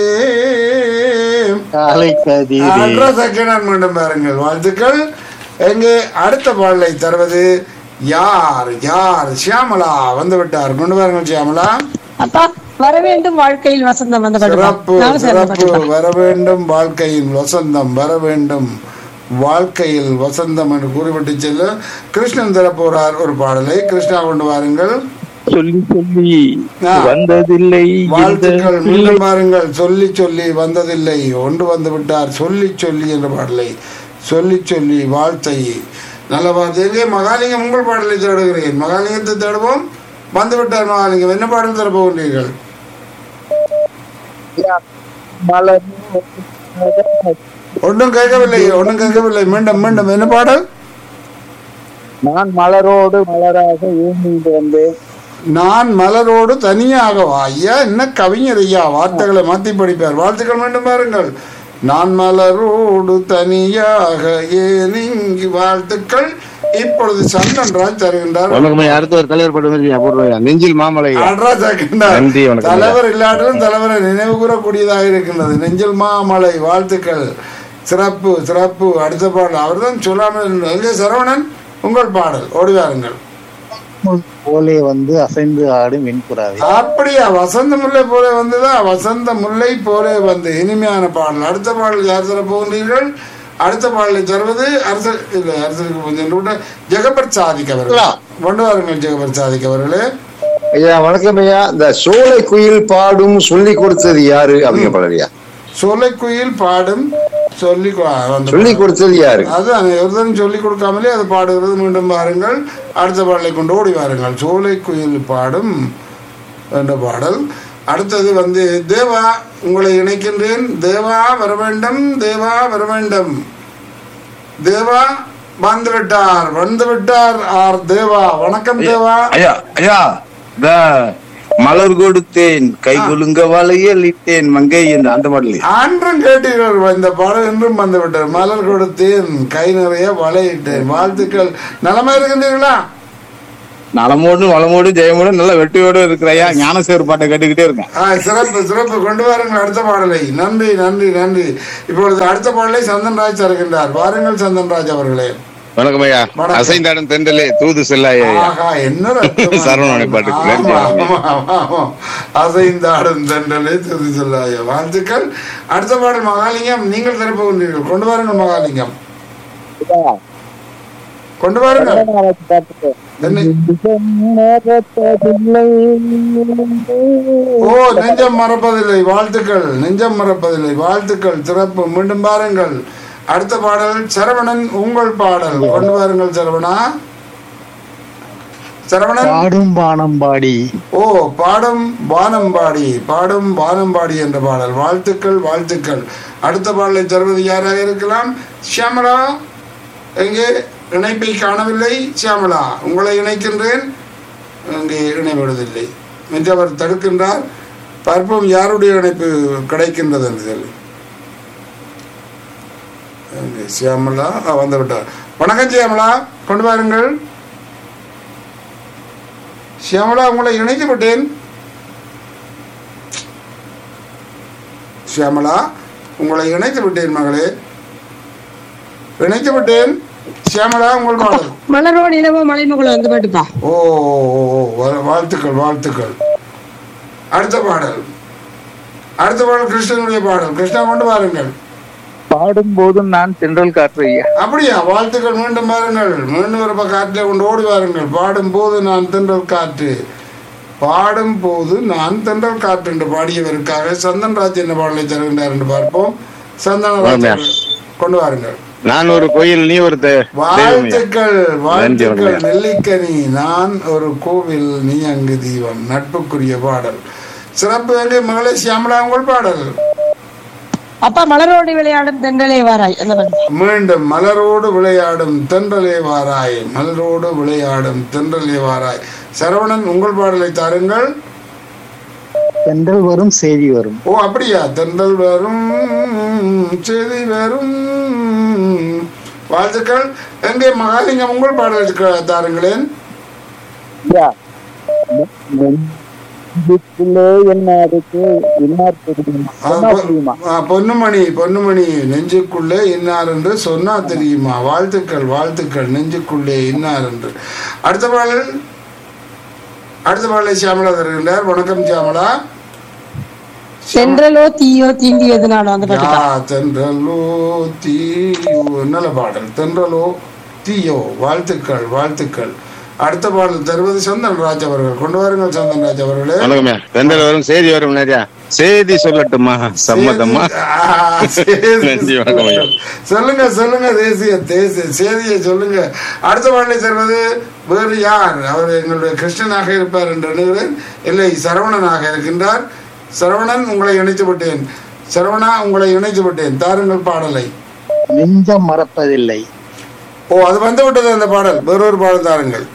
காலை கதிரே அன்ற செகண்ட் மீண்டும் பாருங்கள் வாழ்த்துக்கள் எங்கே அடுத்த பாடலை தருவது யார் யார் சியாமலா வந்து விட்டார் கொண்டு வாருங்கள் சியாமலா அப்பா வர வேண்டும் வாழ்க்கையில் வசந்தம் வந்து சிறப்பு சிறப்பு வர வேண்டும் வாழ்க்கையில் வசந்தம் வர வேண்டும் வாழ்க்கையில் வசந்தம் என்று கூறிவிட்டு செல்ல கிருஷ்ணன் தரப்போறார் ஒரு பாடலை கிருஷ்ணா கொண்டு வாருங்கள் சொல்லி சொல்லி ஆ. வந்ததில்லை இந்த வாழ்த்துக்கள் பிள்ளை. மீண்டும் பாருங்கள் சொல்லி சொல்லி வந்ததில்லை ஒன்று வந்து விட்டார் சொல்லி சொல்லி என்ற பாடலை சொல்லி சொல்லி வாழ்த்தை நல்ல வார்த்தை எங்கே மகாலிங்கம் உங்கள் பாடலை தேடுகிறேன் மகாலிங்கத்தை தேடுவோம் வந்து விட்டார் மகாலிங்கம் என்ன பாடல் தர போகின்றீர்கள் மலர் ஒன்றும் கேட்கவில்லை ஒன்றும் கேட்கவில்லை மீண்டும் மீண்டும் என்ன பாடல் நான் மலரோடு மலராக ஊர்ந்து வந்தேன் நான் மலரோடு தனியாகவா ஐயா என்ன கவிஞர் ஐயா வார்த்தைகளை மாத்தி படிப்பார் வாழ்த்துக்கள் மீண்டும் பாருங்கள் நான் மலரோடு தனியாக ஏன் இங்கு வாழ்த்துக்கள் இப்பொழுது சந்தன்ராஜ் தருகின்றார் வணக்கம்யா அடுத்த ஒரு தலைவர் படம் வந்துருக்கீங்க போடுறோம்யா நெஞ்சில் மாமலை நடராஜ் தருகின்றார். நன்றி, வணக்கம். தலைவர் இல்லாட்டிலும் தலைவரை நினைவு கூறக்கூடியதாக இருக்கின்றது நெஞ்சில் மாமலை வாழ்த்துக்கள் சிறப்பு சிறப்பு அடுத்த பாடல் அவர்தான் சொல்லாமல் இருந்தார். எங்கே சரவணன் உங்கள் பாடல் ஓடி வாருங்கள் போலே வந்து அசைந்து ஆடும் வெண்புறாவே அப்படியா வசந்த முல்லை போல வந்ததா வசந்த முல்லை போல வந்து இனிமையான பாடல் அடுத்த பாடல் யார் தர போகின்றீர்கள் அடுத்த பாடலை தருவது அரசர் இல்ல அரசருக்கு கொஞ்சம் விட்டு ஜெகபர் சாதிக் அவர்கள் கொண்டு வாருங்கள் ஜெகபர் சாதிக் அவர்களே ஐயா வணக்கம் ஐயா இந்த சோலை குயில் பாடும் சொல்லி கொடுத்தது யாரு அப்படிங்கிற பாடல் ஐயா சோலைக்குயில் பாடும் சொல்லி கொ- அந்த சொல்லி கொடுத்தது யாரு அதுதான் ஒருத்தரும் சொல்லி கொடுக்காமலே அது பாடுகிறது மீண்டும் பாருங்கள் அடுத்த பாடலை கொண்டு ஓடி வாருங்கள் சோலைக்குயில் பாடும் என்ற பாடல் அடுத்தது வந்து தேவா உங்களை இணைக்கின்றேன் தேவா வர வேண்டும் தேவா வர வேண்டும் தேவா வந்து விட்டார் வந்து விட்டார் ஆர் தேவா வணக்கம் தேவா ஐயா ஐயா இந்த மலர் கொடுத்தேன் கை குலுங்க வளையல் இட்டேன் மங்கை என்று அந்த பாடல் அன்றும் கேட்டீர்கள் இந்த பாடல் என்றும் வந்து விட்டார் மலர் கொடுத்தேன் கை நிறைய வளையிட்டேன் வாழ்த்துக்கள் நலமா இருக்கின்றீர்களா நலமோடு வளமோடு ஜெயமோடு நல்ல வெற்றியோடு இருக்கிறையா ஞானசேர் பாட்டை கேட்டுக்கிட்டே இருக்கேன் ஆ, சிறப்பு சிறப்பு கொண்டு வாருங்கள் அடுத்த பாடலை நன்றி நன்றி நன்றி இப்பொழுது அடுத்த பாடலை சந்தன்ராஜ் தருகின்றார் வாருங்கள் சந்தன்ராஜ் அவர்களே வணக்கம் ஐயா வணக்கம். அசைந்தாடும் தென்றலே தூது செல்லாய் ஐயா ஆஹா என்ன ரத்தமா- சரவணனை பாட்டுக்கு நன்றி, ஆமா, நன்றி. ஆமா, ஆமா, ஆமா. அசைந்தாடும் தென்றலே துதி சொல்லாய வாழ்த்துக்கள் அடுத்த பாடல் மகாலிங்கம் நீங்கள் தரப்போகின்றீர்கள் கொண்டு வாருங்கள் மகாலிங்கம் கொண்டு வாருங்கள் என்ன? ஓ நெஞ்சம் மறப்பதில்லை வாழ்த்துக்கள் நெஞ்சம் மறப்பதில்லை வாழ்த்துக்கள் சிறப்பு மீண்டும் பாருங்கள் அடுத்த பாடல் சரவணன் உங்கள் பாடல் கொண்டு வாருங்கள் சரவணா சரவணன் பாடும் பானம்பாடி ஓ பாடும் வானம்பாடி பாடும் வானம்பாடி என்ற பாடல் வாழ்த்துக்கள் வாழ்த்துக்கள் அடுத்த பாடலை தருவது யாராக இருக்கலாம் ஷியாமலா எங்கே இணைப்பை காணவில்லை ஷியாமலா உங்களை இணைக்கின்றேன் அங்கே இணைபடுவதில்லை என்று அவர் தடுக்கின்றார் பார்ப்போம் யாருடைய இணைப்பு கிடைக்கின்றது என்று சொல்லி அங்கே சியாமலா ஆ, வந்து விட்டார் வணக்கம் சியாமலா கொண்டு வாருங்கள் சியாமலா உங்களை இணைத்து விட்டேன் சியாமலா உங்களை இணைத்து விட்டேன் மகளே இணைத்து விட்டேன் சியாமலா உங்கள் பாடல் மலரோடு இனவோ மலைமகுளம் வந்து பாட்டுப்பா ஓ ஓ, ஓ, ஓ, வா- வாழ்த்துக்கள் வாழ்த்துக்கள் அடுத்த பாடல் அடுத்த பாடல் கிருஷ்ணனுடைய பாடல் கிருஷ்ணா கொண்டு வாருங்கள் பாடும் போதும் நான் தென்றல் காற்று ஐயா அப்படியா வாழ்த்துக்கள் மீண்டும் பாருங்கள் மீண்டும் ஒரு பக்கம் காற்றிலே கொண்டு ஓடி வாருங்கள் பாடும் போது நான் தென்றல் காற்று பாடும் போது நான் தென்றல் காற்று என்று பாடியவருக்காக சந்தன் ராஜ் என்ன பாடலை தருகின்றார் என்று பார்ப்போம் சந்தன ராஜ் ஆமாம். அவர்கள் கொண்டு வாருங்கள் நான் ஒரு கோயில் நீ ஒரு தெ- தெய்வம் ஐயா. வாழ்த்துக்கள் வாழ்த்துக்கள் வணக்கம். நெல்லிக்கனி நான் ஒரு கோவில் நீ அங்கு தீபம் நட்புக்குரிய பாடல் சிறப்பு எங்கே மகளே சியாமலா உங்கள் பாடல் அப்பா மலரோடு விளையாடும் தென்றலே வாராய் அந்த பாட்டு மீண்டும் மலரோடு விளையாடும் தென்றலே வாராய் மலரோடு விளையாடும் தென்றலே வாராய் சரவணன் உங்கள் பாடலை தாருங்கள் தென்றல் வரும் செய்தி வரும் ஓ அப்படியா தென்றல் வரும் செய்தி வரும் வாழ்த்துக்கள் எங்கே மகாலிங்கம் உங்கள் பாடலை க- தாருங்களேன் என்ன இருக்கு இன்னார் தெரியுமா ஆ, பொ- ஆ, பொன்னுமணி பொன்னுமணி நெஞ்சுக்குள்ளே இன்னார் என்று சொன்னா தெரியுமா வாழ்த்துக்கள் வாழ்த்துக்கள் நெஞ்சுக்குள்ளே இன்னார் என்று அடுத்த பாடல் அடுத்த பாடலை சியாமலா தருகின்றார் வணக்கம் சியாமலா தென்றலோ தீயோ தீண்டியது நானும் அந்த பாட்டு யா தென்றலோ தீயோ நல்ல பாடல் தென்றலோ தீயோ வாழ்த்துக்கள் வாழ்த்துக்கள் அடுத்த பாடல் தருவது சந்தன் ராஜ் அவர்கள் கொண்டு வாருங்கள் சந்தன் ராஜ் அவர்களே வணக்கம் ஐயா தென்றல் வரும் செய்தி வரும் நிறையா செய்தி சொல்லட்டுமா சம்மதமா ஆ, சேதி நன்றி, வணக்கம் ஐயா. சொல்லுங்க சொல்லுங்க தேசிய தேசிய செய்தியை சொல்லுங்க அடுத்த பாடலை தருவது வேறு யார் அவர் எங்களுடைய கிருஷ்ணனாக இருப்பார் என்று எண்ணுகிறேன் இல்லை சரவணனாக இருக்கின்றார் சரவணன் உங்களை இணைத்து விட்டேன் சரவணா உங்களை இணைத்து விட்டேன் தாருங்கள் பாடலை நெஞ்சம் மறப்பதில்லை ஓ அது வந்து விட்டது அந்த பாடல் வேறொரு பாடல் தாருங்கள்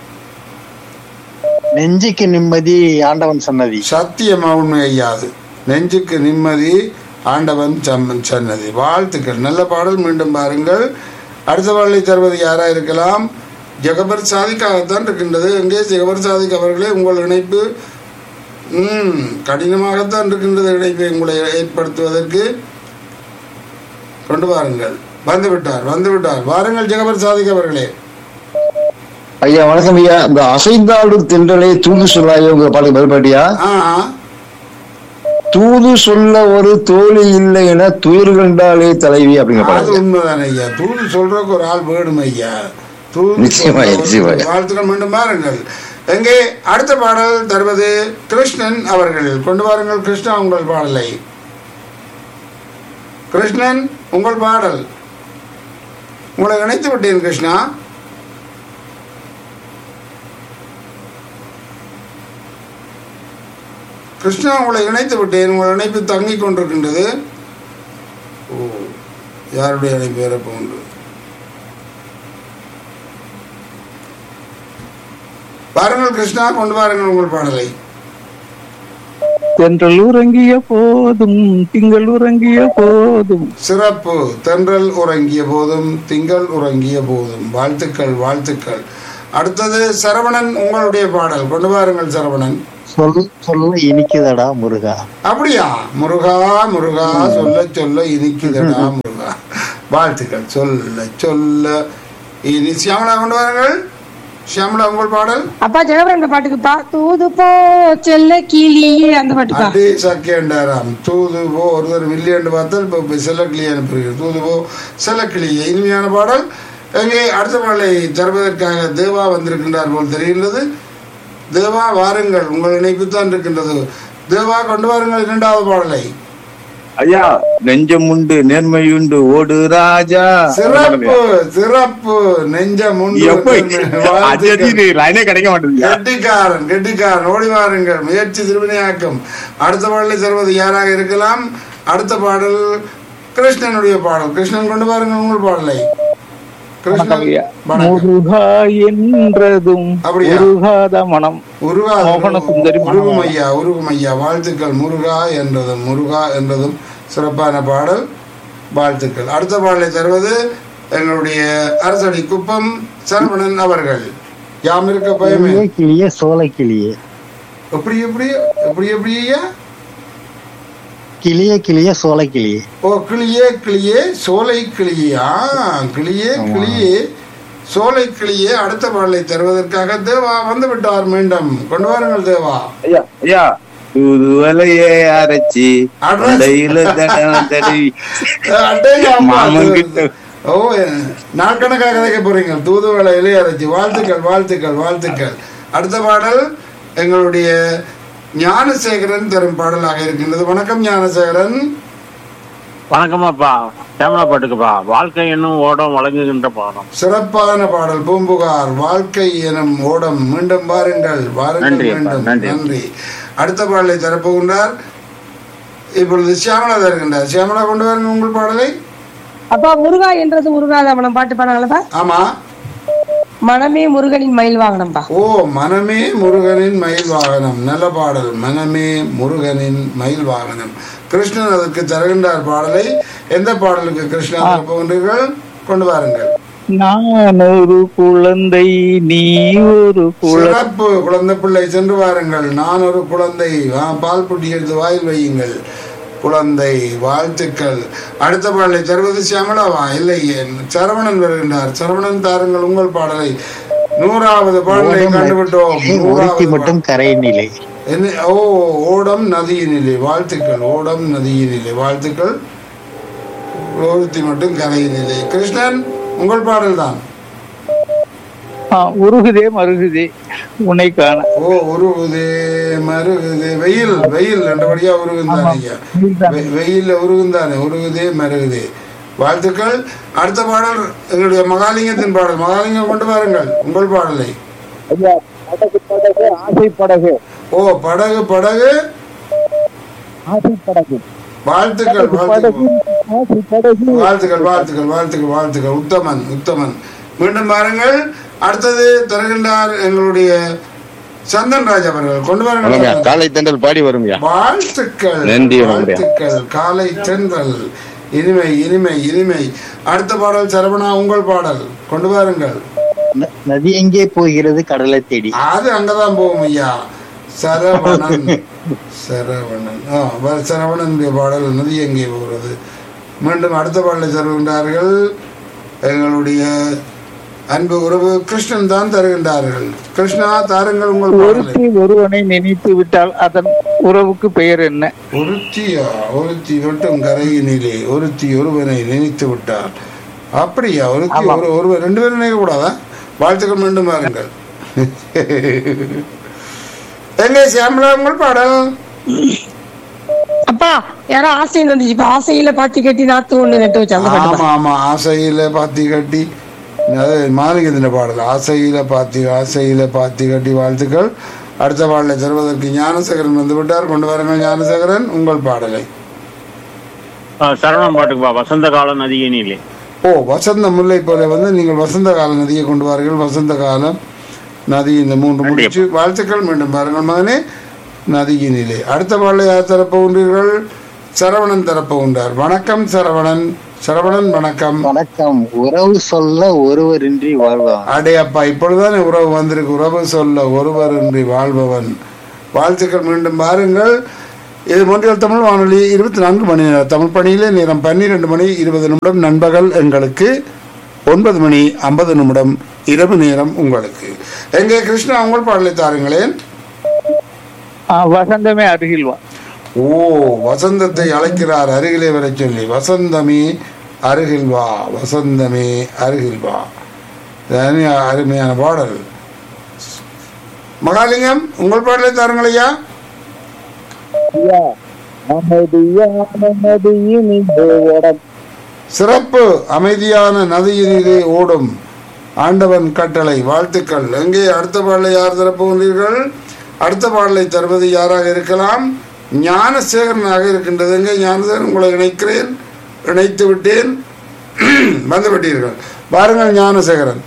நெஞ்சுக்கு நிம்மதி ஆண்டவன் சன்னதி சத்தியமா உண்மை ஐயாது நெஞ்சுக்கு நிம்மதி ஆண்டவன் சம்மன் சன்னதி வாழ்த்துக்கள் நல்ல பாடல் மீண்டும் பாருங்கள் அடுத்த பாடலை தருவது யாரா இருக்கலாம் ஜெகபர் சாதிக்காகத்தான் இருக்கின்றது எங்கே ஜெகபர் சாதிக் அவர்களே உங்கள் இணைப்பு ம் கடினமாகத்தான் இருக்கின்றது இணைப்பை உங்களை ஏற்படுத்துவதற்கு கொண்டு வாருங்கள் வந்து விட்டார் வந்து விட்டார் வாருங்கள் ஜெகபர் சாதிக் அவர்களே ஐயா வணக்கம் ஐயா இந்த அசைந்தாடும் தென்றலே தூது சொல்லாய உங்க பாட்டு மறுபாட்டியா ஆ தூது சொல்ல ஒரு தோழி இல்லை என துயர் கண்டாலே தலைவி அப்படிங்கிற அது பாடல் உண்மைதான் ஐயா தூது சொல்றதுக்கு ஒரு ஆள் வேணும் ஐயா தூது நிச்சயமா, சொல்ற ஒரு நிச்சயமா. வாழ்த்துக்கள் மீண்டும் பாருங்கள் எங்கே அடுத்த பாடல் தருவது கிருஷ்ணன் அவர்கள் கொண்டு வாருங்கள் கிருஷ்ணா உங்கள் பாடலை கிருஷ்ணன் உங்கள் பாடல் உங்களை இணைத்து விட்டேன் கிருஷ்ணா கிருஷ்ணா உங்களை இணைத்து விட்டேன் உங்கள் இணைப்பு தங்கிக் கொண்டிருக்கின்றது ஓ யாருடைய இணைப்பு வேற போன்று பாருங்கள் கிருஷ்ணா கொண்டு வாருங்கள் உங்கள் பாடலை தென்றல் உறங்கிய போதும் திங்கள் உறங்கிய போதும் சிறப்பு தென்றல் உறங்கிய போதும் திங்கள் உறங்கிய போதும் வாழ்த்துக்கள் வாழ்த்துக்கள் அடுத்தது சரவணன் உங்களுடைய பாடல் கொண்டு வாருங்கள் சரவணன் சொல் சொல்ல இனிக்குதடா முருகா அப்படியா முருகா முருகா சொல்ல சொல்ல இனிக்குதடா முருகா வாழ்த்துக்கள் சொல்ல சொல்ல இனி சியாமலா கொண்டு வாருங்கள் சியாமலா உங்கள் பாடல் அப்பா ஜெகபரன் அந்த பாட்டுக்குப்பா தூது போ செல்ல கிளியே அந்த பாட்டுப்பா அதே சக்கேண்டாராம் தூது போ ஒருத்தர் மில்லியன் பார்த்தால் இப்போ செல்லக்கிளி அனுப்புகிறீர்கள் தூது போ செல்லக்கிளியே இனிமையான பாடல் எங்கே அடுத்த பாடலை தருவதற்காக தேவா வந்திருக்கின்றார் போல் தெரிகின்றது தேவா வாருங்கள் உங்கள் இணைப்பு தான் இருக்கின்றது தேவா கொண்டு வாருங்கள் இரண்டாவது பாடலை ஐயா நெஞ்சம் உண்டு நேர்மையுண்டு ஓடு ராஜா சிறப்பு சிறப்பு நெஞ்சம் உண்டு எப்படி வாழ்த்துக்கள். லைனே கிடைக்க மாட்டேங்குது கெட்டிக்காரன் கெட்டிக்காரன் ஓடி வாருங்கள் முயற்சி திருவினையாக்கும் அடுத்த பாடலை தருவது யாராக இருக்கலாம் அடுத்த பாடல் கிருஷ்ணனுடைய பாடல் கிருஷ்ணன் கொண்டு பாருங்கள் உங்கள் பாடலை வணக்கம் கிருஷ்ணன் ஐயா வணக்கம் முருகா என்றதும் அப்படியா? உருகாத மனம் உருகாது மோகன சுந்தரி உருகும் ஐயா உருகும் ஐயா வாழ்த்துக்கள் முருகா என்றதும் முருகா என்றதும் சிறப்பான பாடல் வாழ்த்துக்கள் அடுத்த பாடலை தருவது எங்களுடைய அரசடி குப்பம் சரவணன் அவர்கள் யாம் இருக்க பயமே கிளியே கிளியே சோலை கிளியே எப்படி எப்படி எப்படி எப்படி ஐயா கிளியே கிளியே சோலை கிளியே ஓ கிளியே கிளியே சோலை கிளியா கிளியே கிளியே சோலை கிளியே அடுத்த பாடலை தருவதற்காக தேவா வந்து விட்டார் மீண்டும் கொண்டு வாருங்கள் தேவா ஐயா ஐயா தூதுவலையே அரைச்சி அரைச்சி. தொண்டையில தட- தடவி அடேங்க அம்மா, மாமன் அது- கிட்ட. ஓ நாட்கணக்காக கதைக்க போறீங்க தூதுவளை இளையரசி வாழ்த்துக்கள் வாழ்த்துக்கள் வாழ்த்துக்கள் அடுத்த பாடல் எங்களுடைய ஞானசேகரன் தரும் பாடலாக இருக்கின்றது வணக்கம் ஞானசேகரன் வணக்கமாப்பா கேமரா பாட்டுக்குப்பா வாழ்க்கை என்னும் ஓடம் வழங்குகின்ற பாடம் சிறப்பான பாடல் பூம்புகார் வாழ்க்கை எனும் ஓடம் மீண்டும் வாருங்கள் வாருங்கள் நன்றி அப்பா, மீண்டும் நன்றி. நன்றி அடுத்த பாடலை தரப்போகின்றார் இப்பொழுது சியாமலா தருகின்றார் சியாமலா கொண்டு வாருங்கள் உங்கள் பாடலை அப்பா முருகா என்றது முருகாத மனம் பாட்டு பாடுறாங்களப்பா ஆமா மனமே முருகனின் மயில் வாகனம்பா ஓ மனமே முருகனின் மயில் வாகனம் நல்ல பாடல் மனமே முருகனின் மயில் வாகனம் கிருஷ்ணன் அதற்கு தருகின்றார் பாடலை எந்த பாடலுக்கு கிருஷ்ணா போகின்றீர்கள் கொண்டு வாருங்கள் நான் ஒரு குழந்தை நீ ஒரு குழந்தை சிறப்பு குழந்தை பிள்ளை சென்று வாருங்கள் நான் ஒரு குழந்தை ஆ, பால் புட்டி எடுத்து வாயில் வையுங்கள் குழந்தை வாழ்த்துக்கள் அடுத்த பாடலை தருவது சியாமலாவா இல்லை என் சரவணன் வருகின்றார் சரவணன் தாருங்கள் உங்கள் பாடலை நூறாவது பாடலை ஓடம் கண்டுவிட்டோம் ஒருத்தி நூறாவது மட்டும் கரை நிலை என்ன ஓ ஓடம் நதியினிலே வாழ்த்துக்கள் ஓடம் நதியினிலே வாழ்த்துக்கள் ஒருத்தி மட்டும் கரையினிலே கிருஷ்ணன் உங்கள் பாடல் தான் ஆ, உருகுதே மருகுதே உன்னை காண ஓ உருகுதே மருகுதே வெயில் வெயில் ரெண்டபடியா உருகுந்தானே ஐயா வெ- வெயில்ல உருகுந்தானே உருகுதே மருகுதே வாழ்த்துக்கள் அடுத்த பாடல் எங்களுடைய மகாலிங்கத்தின் பாடல் மகாலிங்கம் கொண்டு வாருங்கள் உங்கள் பாடலை ஐயா, படகு படகு ஆசை படகு ஓ படகு படகு ஆசை படகு வாழ்த்துக்கள் படகு வாழ்த்துக்கள் ஆசை படகு வாழ்த்துக்கள் வாழ்த்துக்கள் வாழ்த்துக்கள் வாழ்த்துக்கள் உத்தமன் உத்தமன் மீண்டும் பாருங்கள் அடுத்தது தருகின்றார் எங்களுடைய சந்தன் ராஜ் அவர்கள் கொண்டு வணக்கம்யா வாருங்கள் காலை தண்டல் பாடி வரும்யா வாழ்த்துக்கள் நன்றி, நன்றி. வாழ்த்துக்கள் காலை தென்றல் இனிமை இனிமை இனிமை அடுத்த பாடல் சரவணா உங்கள் பாடல் கொண்டு வாருங்கள் ந- நதி எங்கே போகிறது கடலை தேடி அது அங்கதான் போகும் ஐயா சரவணன் சரவணன் ஆ வ- சரவணனுடைய பாடல் நதி எங்கே போகிறது மீண்டும் அடுத்த பாடலை தருகின்றார்கள் எங்களுடைய அன்பு உறவு கிருஷ்ணன் தான் தருகின்றார்கள் கிருஷ்ணா தாருங்கள் உங்கள் பாடலை ஒருத்தி ஒருவனை நினைத்து விட்டால் அதன் உறவுக்கு பெயர் என்ன ஒருத்தியா ஒருத்தி மட்டும் கரையினிலே ஒருத்தி ஒருவனை நினைத்து விட்டார் அப்படியா ஒருத்தி ஒரு ஒருவர் ரெண்டு பேரும் நினைக்க கூடாதா வாழ்த்துக்கள் மீண்டும் பாருங்கள் எங்க சியாமலா உங்கள் பாடல் அப்பா யாரோ ஆசைன்னு வந்துச்சு இப்ப ஆசையில பாத்தி கட்டி நாத்து ஒண்ணு நட்டு வச்சு அந்த பாட்டு ஆமா ஆமா ஆசையில பாத்தி கட்டி அது மாலிகத்தின பாடல் ஆசையில பாத்தி ஆசையில பாத்தி கட்டி வாழ்த்துக்கள் அடுத்த பாடலை தருவதற்கு ஞானசேகரன் வந்து விட்டார் கொண்டு வாருங்கள் ஞானசேகரன் உங்கள் பாடலை ஆ, சரவணன் பாட்டுக்குப்பா வசந்த கால நதியினிலே ஓ வசந்த முல்லை போல வந்து நீங்கள் வசந்த கால நதியை கொண்டு வாருங்கள் வசந்த காலம் நதி இந்த மூன்று நன்றி. முடிச்சு வாழ்த்துக்கள் மீண்டும் பாருங்கள் மகனே நதியினிலே அடுத்த பாடலை யார் தரப்போகின்றீர்கள் சரவணன் தரப்போகின்றார் வணக்கம் சரவணன் சரவணன் வணக்கம் வணக்கம் உறவு சொல்ல ஒருவரின்றி வாழ்வான் அடே அப்பா இப்பொழுதுதானே உறவு வந்திருக்கு உறவு சொல்ல ஒருவரின்றி வாழ்பவன் வாழ்த்துக்கள் மீண்டும் பாருங்கள் இது மொன்றியல் தமிழ் வானொலி இருபத்தி நான்கு மணி நேரம் தமிழ் பணியிலே நேரம் பன்னிரெண்டு மணி இருபது நிமிடம் நண்பகல் எங்களுக்கு ஒன்பது மணி ஐம்பது நிமிடம் இரவு நேரம் உங்களுக்கு எங்கே கிருஷ்ணா உங்கள் பாடலை தாருங்களேன் ஆ, வசந்தமே அருகில் வா ஓ வசந்தத்தை அழைக்கிறார் அருகிலே வர சொல்லி வசந்தமே அருகில் வா வசந்தமே அருகில் வா இது அருமையான பாடல் மகாலிங்கம் உங்கள் பாடலை தாருங்கள் ஐயா சிறப்பு அமைதியான நதியினிலே ஓடும் ஆண்டவன் கட்டளை வாழ்த்துக்கள் எங்கே அடுத்த பாடலை யார் தரப்போகிறீர்கள் அடுத்த பாடலை தருவது யாராக இருக்கலாம் ஞானசேகரனாக இருக்கின்றது எங்கே ஞானசேகரன் உங்களை இணைக்கிறேன் இணைத்து விட்டேன் வந்து விட்டீர்கள் பாருங்கள் ஞானசேகரன்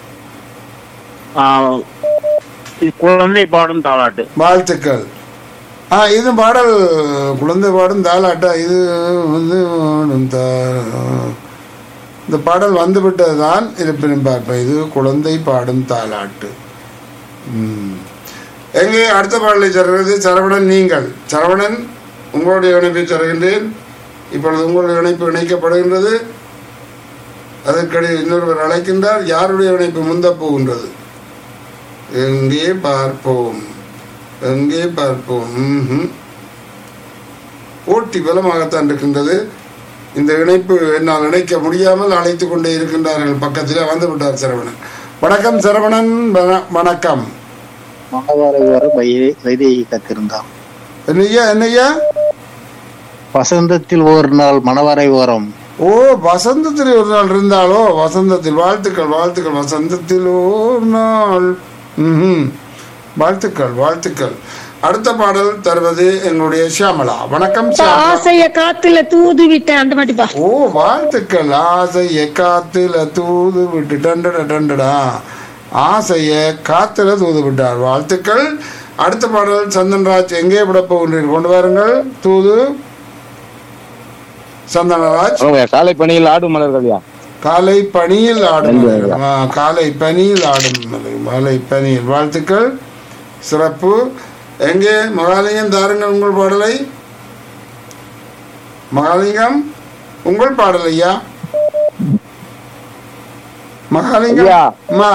ஆஹ், இது குழந்தை பாடும் தாளாட்டு வாழ்த்துக்கள் ஆ இது பாடல் குழந்தை பாடும் தாலாட்டா இது வந்து தா- இந்த பாடல் வந்து விட்டது தான் இருப்பினும் பார்ப்பேன் இது குழந்தை பாடும் தாலாட்டு ம். எங்கே அடுத்த பாடலை தருகிறது சரவணன் நீங்கள் சரவணன் உங்களுடைய இணைப்பை தருகின்றேன் இப்பொழுது உங்களுடைய இணைப்பு இணைக்கப்படுகின்றது அதற்கிடையில் இன்னொருவர் அழைக்கின்றார் யாருடைய இணைப்பு முந்த போகின்றது எங்கே பார்ப்போம் எங்கே பார்ப்போம் ம்ஹும். போட்டி பலமாகத்தான் இருக்கின்றது இந்த இணைப்பு என்னால் இணைக்க முடியாமல் அழைத்து கொண்டே இருக்கின்றார்கள் பக்கத்தில் வந்து விட்டார் சரவணன் வணக்கம் சரவணன் வண- வணக்கம் மனவரை வர வைதையை கத்திருந்தான் என்னய்யா என்னய்யா வசந்தத்தில் ஒரு நாள் மணவரை ஓரம் ஓ வசந்தத்தில் ஒரு நாள் இருந்தாலோ வசந்தத்தில் வாழ்த்துக்கள் வாழ்த்துக்கள் வசந்தத்தில் ஒரு நாள் ம்ஹும். வாழ்த்துக்கள் வாழ்த்துக்கள் அடுத்த பாடல் தருவது எங்களுடைய ஷியாமலா வணக்கம் ஷியாமலா ஆசைய காத்துல தூது விட்டேன் அந்த பாட்டுப்பா ஓ வாழ்த்துக்கள் ஆசைய காத்துல தூது விட்டு டண்டட டண்டடா ஆசைய காத்துல தூது விட்டார் வாழ்த்துக்கள் அடுத்த பாடல் சந்தன்ராஜ் எங்கே விட போகின்றீர்கள் கொண்டு வாருங்கள் தூது சந்தனராஜ் ஆமாய்யா, காலை பணியில் ஆடும் மலர்கள்யா காலை பனியில் ஆடும் மலர்கள். ஆ, காலை பனியில் ஆடும் மலர்கள். மாலை பனியில் வாழ்த்துக்கள் சிறப்பு எங்கே மகாலிங்கம் தாருங்கள் உங்கள் பாடலை மகாலிங்கம் உங்கள் பாடல் ஐயா மகாலிங்கம் ஐயா. அம்மா.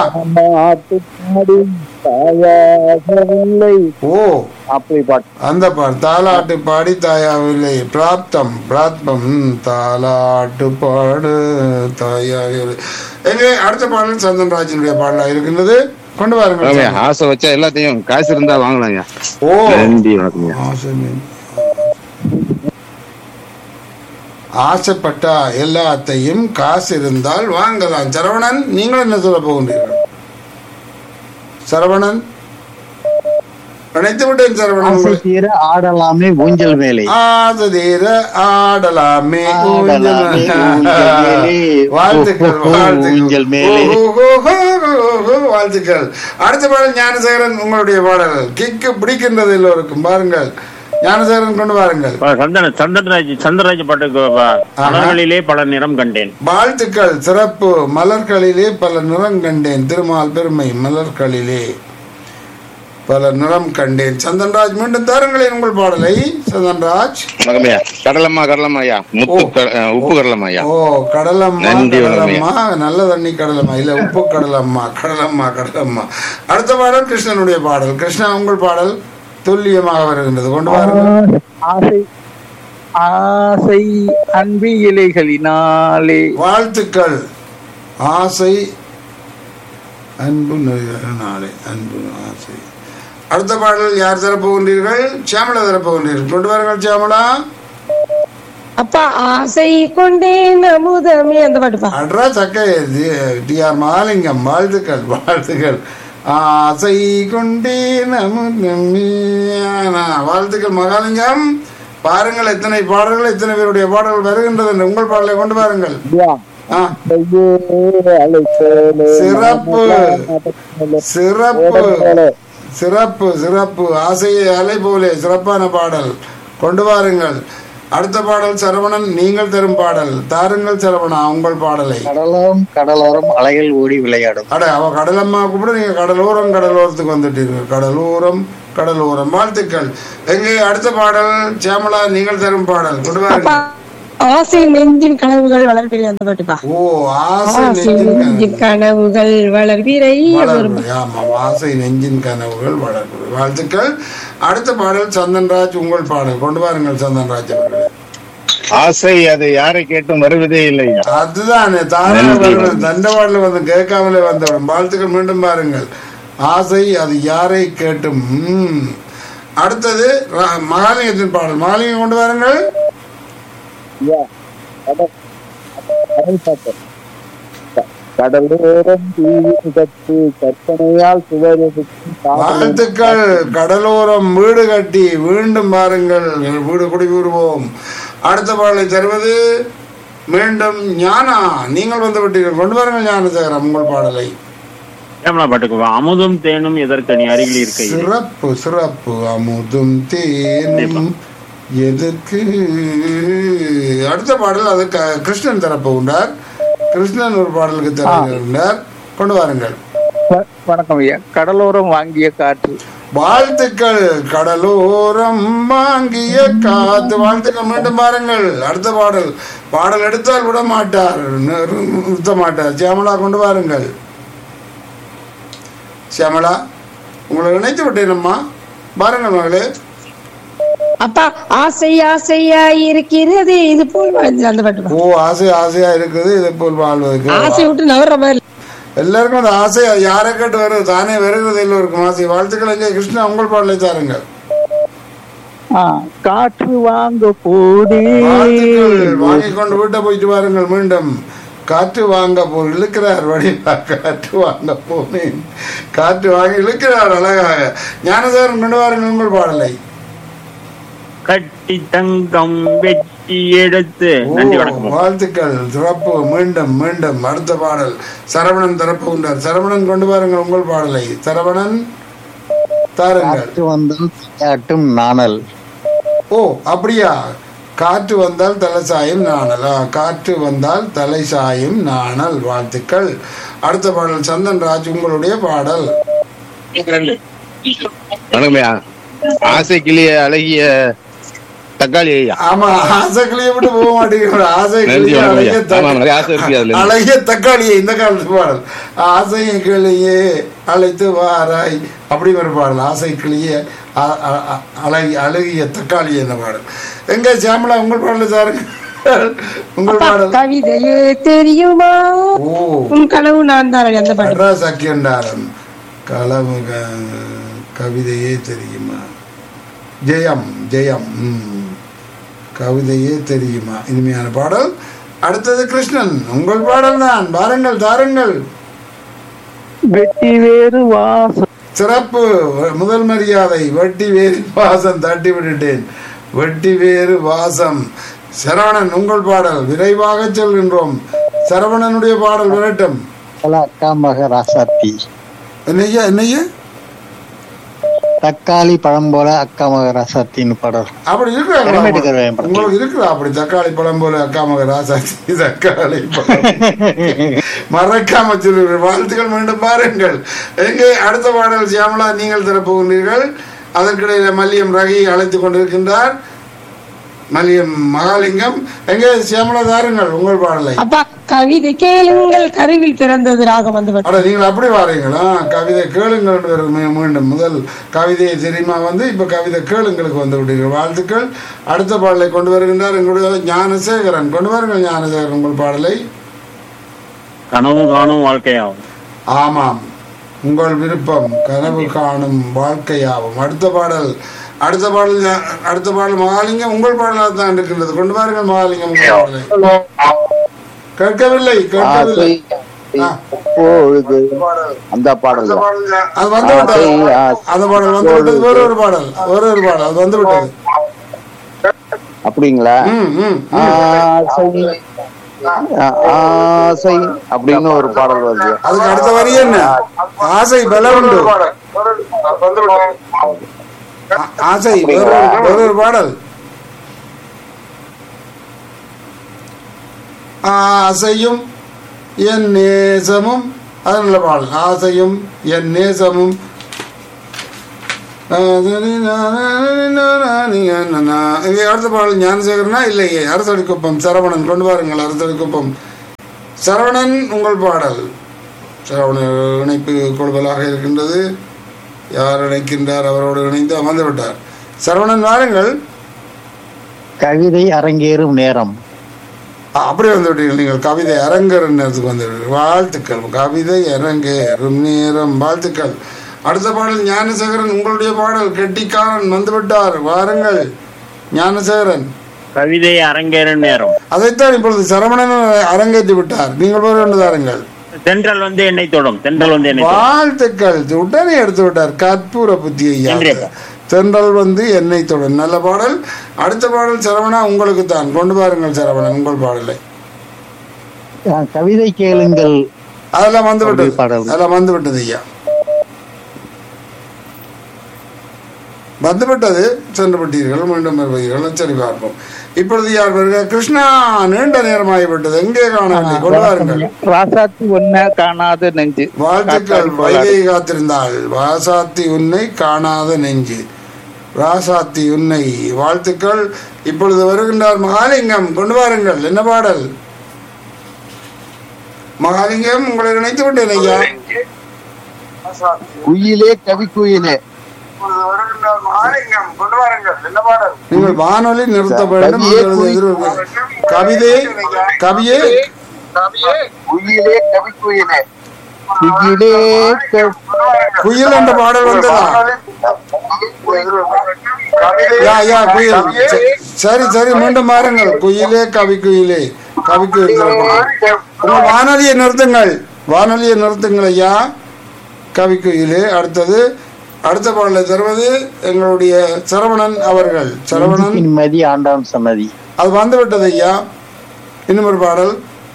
ஓ அப்படி பாட்டு அந்த பாட்டு தாலாட்டு பாடி தாயாவில்லை பிராப்தம் பிராப்தம் ம், தாலாட்டு பாடு தாயாவில்லை எங்கே அடுத்த பாடல் சந்தன்ராஜனுடைய பாடலாக இருக்கின்றது கொண்டு வாருங்கள் ஆமாய்யா, ஆசை வச்சா எல்லாத்தையும் காசு இருந்தா வாங்கலாம்யா ஓ நன்றி வணக்கம்யா ஆசை மீன். ஆசைப்பட்டா எல்லாத்தையும் காசு இருந்தால் வாங்கலாம் சரவணன் நீங்கள் என்ன சொல்ல போகின்றீர்கள் சரவணன் நினைத்து விட்டேன் சரவணன் ஆசை உங்களை. தீர ஆடலாமே ஊஞ்சல் மேலே ஆததீர ஆடலாமே ஆடலாமே ஊஞ்சல் மேலே. வாழ்த்துக்கள் ஓ, ஓ, ஓ, வாழ்த்துக்கள் ஊஞ்சல் மேலே. ஓ, ஓ, ஓ, ஓ, ஓ, ஓ, வாழ்த்துக்கள் அடுத்த பாடல் ஞானசேகரன் உங்களுடைய பாடல் கிக்கு பிடிக்கின்றது எல்லோருக்கும் பாருங்கள் ஞானசேகரன் கொண்டு வாருங்கள் பா, சந்தன சந்திரராஜ் சந்திரராஜ் பாட்டுக்கு பா. மலர்களிலே பல நிறம் கண்டேன் வாழ்த்துக்கள் சிறப்பு மலர்களிலே பல நிறம் கண்டேன் திருமால் பெருமை மலர்களிலே பல நிறம் கண்டேன் சந்தன்ராஜ் மீண்டும் தாருங்களேன் உங்கள் பாடலை சந்தன்ராஜ் வணக்கம்யா கடலம்மா கடலம்மா ஐயா முத்து க- அஹ், உப்பு கடலம்மா ஐயா ஓ கடலம்மா நன்றி, கடலம்மா நல்ல தண்ணி கடலம்மா இல்ல உப்பு கடலம்மா கடலம்மா கடலம்மா அடுத்த பாடல் கிருஷ்ணனுடைய பாடல் கிருஷ்ணா உங்கள் பாடல் துல்லியமாக வருகின்றது கொண்டு வாருங்கள் ஆசை ஆசை அன்பு இலைகளினாலே வாழ்த்துக்கள் ஆசை அன்பு நிறைய நாளே அன்பு ஆசை அடுத்த பாடல் யார் தரப்போகின்றீர்கள் சியாமலா தரப்போகின்றீர்கள் கொண்டு வாருங்கள் சியாமலா அப்பா ஆசை கொண்டேன் அமுதமே அந்த பாட்டுப்பா அட்ரா சக்கை டி ஆர் மகாலிங்கம் வாழ்த்துக்கள் வாழ்த்துக்கள் ஆசை கொண்டேன் அமுதமியான வாழ்த்துக்கள் மகாலிங்கம் பாருங்கள் எத்தனை பாடல்கள் எத்தனை பேருடைய பாடல்கள் வருகின்றது என்று உங்கள் பாடலை கொண்டு பாருங்கள் ஆ, சிறப்பு சிறப்பு சிறப்பு சிறப்பு ஆசையை அலை போலே சிறப்பான பாடல் கொண்டு வாருங்கள் அடுத்த பாடல் சரவணன் நீங்கள் தரும் பாடல் தாருங்கள் சரவணா உங்கள் பாடலை கடலோரம் கடலோரம் அலைகள் ஓடி விளையாடும் அட அவ கடலம்மா கூப்பிட நீங்க கடலோரம் கடலோரத்துக்கு வந்துட்டீர்கள் கடலோரம் கடலோரம் வாழ்த்துக்கள் எங்கே அடுத்த பாடல் சியாமலா நீங்கள் தரும் பாடல் கொண்டு அப்பா வாருங்கள் ஆசை நெஞ்சின் கனவுகள் வளர்பிறை அந்த பாட்டுப்பா ஓ ஆசை ஆசை நெஞ்சின் நெஞ்சின் கனவுகள் வளர்பிறை அது ஒரு வளர்பிறை. ஆமாம் ஆசை நெஞ்சின் கனவுகள் வளர்பிறை வாழ்த்துக்கள் அடுத்த பாடல் சந்தன்ராஜ் உங்கள் பாடல் கொண்டு வாருங்கள் சந்தன்ராஜ் அவர்களே ஆசை அது யாரை கேட்டும் வருவதே இல்லை அதுதான் தானே வருவது தண்டவாடில் வந்து கேட்காமலே வந்துவிடும் வாழ்த்துக்கள் மீண்டும் பாருங்கள் ஆசை அது யாரை கேட்டும் ம். அடுத்தது ர- மகாலிங்கத்தின் பாடல் மகாலிங்கம் கொண்டு வாருங்கள் கடலோரம் தீவின் கட்டு கற்பனையால் சுவரெடுக்கும் காதல் வாழ்த்துக்கள் கடலோரம் வீடு கட்டி மீண்டும் பாருங்கள் வீடு குடி விடுவோம் அடுத்த பாடலை தருவது மீண்டும் ஞானா நீங்கள் வந்து விட்டீர்கள் கொண்டு வாருங்கள் ஞானசேகரம் உங்கள் பாடலை கேமரா பாட்டுக்கு வா அமுதும் தேனும் எதற்கு நீ அருகில் இருக்கையில் சிறப்பு சிறப்பு அமுதும் தேனும் எதற்கு அடுத்த பாடல் அது க- கிருஷ்ணன் தரப்பு உண்டார் கிருஷ்ணன் ஒரு பாடலுக்கு தருகிறார் கொண்டு வாருங்கள் வ- வணக்கம் ஐயா கடலோரம் வாங்கிய காற்று வாழ்த்துக்கள் கடலோரம் வாங்கிய காத்து வாழ்த்துக்கள் மீண்டும் பாருங்கள் அடுத்த பாடல் பாடல் எடுத்தால் விட மாட்டார் நிறு- நிறுத்த மாட்டார் சியாமலா கொண்டு வாருங்கள் சியாமலா உங்களை இணைத்து விட்டேனம்மா பாருங்கள் மகளே அப்பா ஆசை ஆசையா இருக்கிறது இது போல் வாழ்ந்து அந்த பாட்டுப்பா ஓ ஆசை ஆசையா இருக்குது இதை போல் வாழ்வதற்கு ஆசை விட்டு நவர்ற மாதிரி எல்லாருக்கும் அந்த ஆசை யாரை கேட்டு வருது தானே வருகிறது எல்லோருக்கும் ஆசை வாழ்த்துக்கள் எங்கே கிருஷ்ணா உங்கள் பாடலை தாருங்கள் ஆ, காற்று வாங்க போதே வாழ்த்துக்கள் வாங்கி கொண்டு வீட்டை போயிட்டு வாருங்கள் மீண்டும் காற்று வாங்க போ இழுக்கிறார் வடிவா காற்று வாங்க போனேன் காற்று வாங்கி இழுக்கிறார் அழகாக ஞானசாரம் கொண்டு வாருங்கள் உங்கள் பாடலை கட்டி தங்கம் வெட்டி எடுத்து ஓ, நன்றி வணக்கம் வாழ்த்துக்கள் சிறப்பு மீண்டும் மீண்டும் அடுத்த பாடல் சரவணன் தரப்பு உண்டார் சரவணன் கொண்டு வாருங்கள் உங்கள் பாடலை சரவணன் தாருங்கள் காற்று வந்தால் தலையாட்டும் நாணல் ஓ அப்படியா காற்று வந்தால் தலை சாயும் நாணல் ஆ, காற்று வந்தால் தலை சாயும் நாணல் வாழ்த்துக்கள் அடுத்த பாடல் சந்தன் ராஜ் உங்களுடைய பாடல் வணக்கம்யா ஆசை கிளிய அழகிய தக்காளி ஐயா ஆமா ஆசை கிளியை விட்டு போக மாட்டேங்கிற ஆசை நன்றி கிளியை வணக்கம் அழகிய ஐயா. ஆமா, நிறைய ஆசை இருக்கு அதுல. தக்காளி அழகிய தக்காளியை இந்த காலத்து பாடல் ஆசை கிளியே அழைத்து வாராய் அப்படி ஒரு பாடல் ஆசை கிளியே அ- அ- அ- அழகி அழகிய தக்காளி என்ற பாடல் எங்க சாமலா உங்கள் பாடல் சாருங்க உங்கள் அப்பா பாடல் கவிதையே தெரியுமா ஓ உன் கனவு நான் தான் அந்த பாட்டு மெட்ராஸ் அக்கியண்டாரன் களவு க- கவிதையே தெரியுமா ஜெயம் ஜெயம் ம். கவிதையே தெரியுமா இனிமையான பாடல் அடுத்தது கிருஷ்ணன் உங்கள் பாடல் தான் வாருங்கள் தாருங்கள் வெட்டி வேறு வாசம் சிறப்பு முதல் மரியாதை வெட்டி வேறு வாசம் தட்டி விட்டுட்டேன் வெட்டி வேறு வாசம் சரவணன் உங்கள் பாடல் விரைவாக செல்கின்றோம் சரவணனுடைய பாடல் விரட்டும் பல அக்கா மக ராசாத்தி என்னையா என்னையா தக்காளி பழம் போல அக்கா மக ராசாத்தின்னு பாடல் அப்படி இருக்கிறாங்களா கருமேட்டுக்கு வருவேன் படத்துல. உங்களுக்கு இருக்குதா அப்படி தக்காளி பழம் போல அக்கா மக ராசாச்சி தக்காளி பழம் மறக்காம சொல்லுங்கள் வாழ்த்துக்கள் மீண்டும் பாருங்கள் எங்கே அடுத்த பாடல் சியாமலா நீங்கள் தரப்போகிறீர்கள் அதற்கிடையில மல்லியம் ரகி அழைத்துக் கொண்டிருக்கின்றார் மல்லியம் மகாலிங்கம் எங்கே சியாமலா தாருங்கள் உங்கள் பாடலை அப்பா கவிதை கேளுங்கள் கருவில் பிறந்தது ராகம் அந்த பாட்டு அட நீங்கள் அப்படி வாரீங்களா கவிதை கேளுங்கள் என்று மீ- மீண்டும் முதல் கவிதையை தெரியுமா வந்து இப்ப கவிதை கேளுங்களுக்கு வந்து விட்டீர்கள் வாழ்த்துக்கள் அடுத்த பாடலை கொண்டு வருகின்றார் எங்களுடைய ஞானசேகரன் கொண்டு வாருங்கள் ஞானசேகரன் உங்கள் பாடலை கனவு காணும் வாழ்க்கையாகும் ஆமாம் உங்கள் விருப்பம் கனவு காணும் வாழ்க்கையாகும் அடுத்த பாடல் அடுத்த பாடல் ஞா- அடுத்த பாடல் மகாலிங்கம் உங்கள் பாடலாக தான் இருக்கின்றது கொண்டு வாருங்கள் மகாலிங்கம் உங்கள் பாடலை கேட்கவில்லை கேட்கவில்லை ஆ. பொழுது அந்த பாடல் தான். அது வந்து விட்டது அந்த பாடல் வந்து விட்டது வேற ஒரு பாடல் வேற ஒரு பாடல் அது வந்து விட்டது அப்படிங்களா ம், ம், ம். ஆசை ஆசை அப்படின்னு ஒரு பாடல் வருது அதுக்கு அடுத்த வரி என்ன ஆசை பல உண்டு ஆ- ஆசை வேற ஒரு- வேற ஒரு பாடல் ஆசையும் என் நேசமும் அது நல்ல பாடல் ஆசையும் என் நேசமும் இங்கே அடுத்த பாடல் ஞானசேகரனா இல்லையே அரசடி குப்பம் சரவணன் கொண்டு வாருங்கள் அரசடி குப்பம் சரவணன் உங்கள் பாடல் சரவண இணைப்பு கொள்வலாக இருக்கின்றது யார் இணைக்கின்றார் அவரோடு இணைந்து அமர்ந்து விட்டார் சரவணன் வாருங்கள் கவிதை அரங்கேறும் நேரம் ஆ, அப்படி வந்து விட்டீர்கள் நீங்கள் கவிதை அரங்கேறும் நேரத்துக்கு வந்து விட்டீர்கள். வாழ்த்துக்கள் கவிதை அரங்கேறும் நேரம் வாழ்த்துக்கள் அடுத்த பாடல் ஞானசேகரன் உங்களுடைய பாடல் கெட்டிக்காரன் வந்துவிட்டார் வாருங்கள் ஞானசேகரன் கவிதை அரங்கேறும் நேரம் அதைத்தான் இப்பொழுது சரவணன் அரங்கேற்றி விட்டார் நீங்கள் போய் கொண்டு தாருங்கள் தென்றல் வந்து என்னை தொடும் தென்றல் வந்து என்னை தொடும் வாழ்த்துக்கள் உடனே எடுத்து விட்டார் கற்பூர புத்தி ஐயா நன்றி அப்பா. தென்றல் வந்து என்னை தொடும் நல்ல பாடல் அடுத்த பாடல் சரவணா உங்களுக்கு தான் கொண்டு பாருங்கள் சரவணன் உங்கள் பாடலை அஹ், கவிதை கேளுங்கள் அதெல்லாம் வந்து விட்டது அப்படி பாடல். அதெல்லாம் வந்து விட்டது ஐயா வந்து விட்டது சென்று விட்டீர்கள் மீண்டும் வருவீர்கள் சரி பார்ப்போம் இப்பொழுது யார் வருக கிருஷ்ணா நீண்ட நேரமாகிவிட்டது எங்கே காணவில்லை கொண்டு வாருங்கள் ராசாத்தி ஒன்ன காணாத நெஞ்சு வாழ்த்துக்கள் காத்தாடி கோளாறு. வைகை காத்திருந்தாள் வாசாத்தி உன்னை காணாத நெஞ்சு ராசாத்தி உன்னை வாழ்த்துக்கள் இப்பொழுது வருகின்றார் மகாலிங்கம் கொண்டு வாருங்கள் என்ன பாடல் மகாலிங்கம் உங்களை நினைத்து விட்டேன் ஐயா குயிலே கவி குயிலே நீங்கள் வானொலி நிறுத்த வேண்டும் கவியே உங்களது எதிர்வு- கவிதை கவியே குயிலே கவி குயிலே குயிலே க- குயில் என்ற பாடல் வந்ததா யா யா குயில் ச- சரி சரி மீண்டும் பாருங்கள் குயிலே கவி குயிலே கவி குயில் திரைப்படம். உங்கள் வானொலியை நிறுத்துங்கள் வானொலியை நிறுத்துங்கள் ஐயா கவி குயிலே அடுத்தது அடுத்த பாடலை தருவது எங்களுடைய சரவணன் அவர்கள் சரவணன் நிம்மதி ஆண்டாம் சன்னதி அது வந்து விட்டது ஐயா இன்னும் ஒரு பாடல்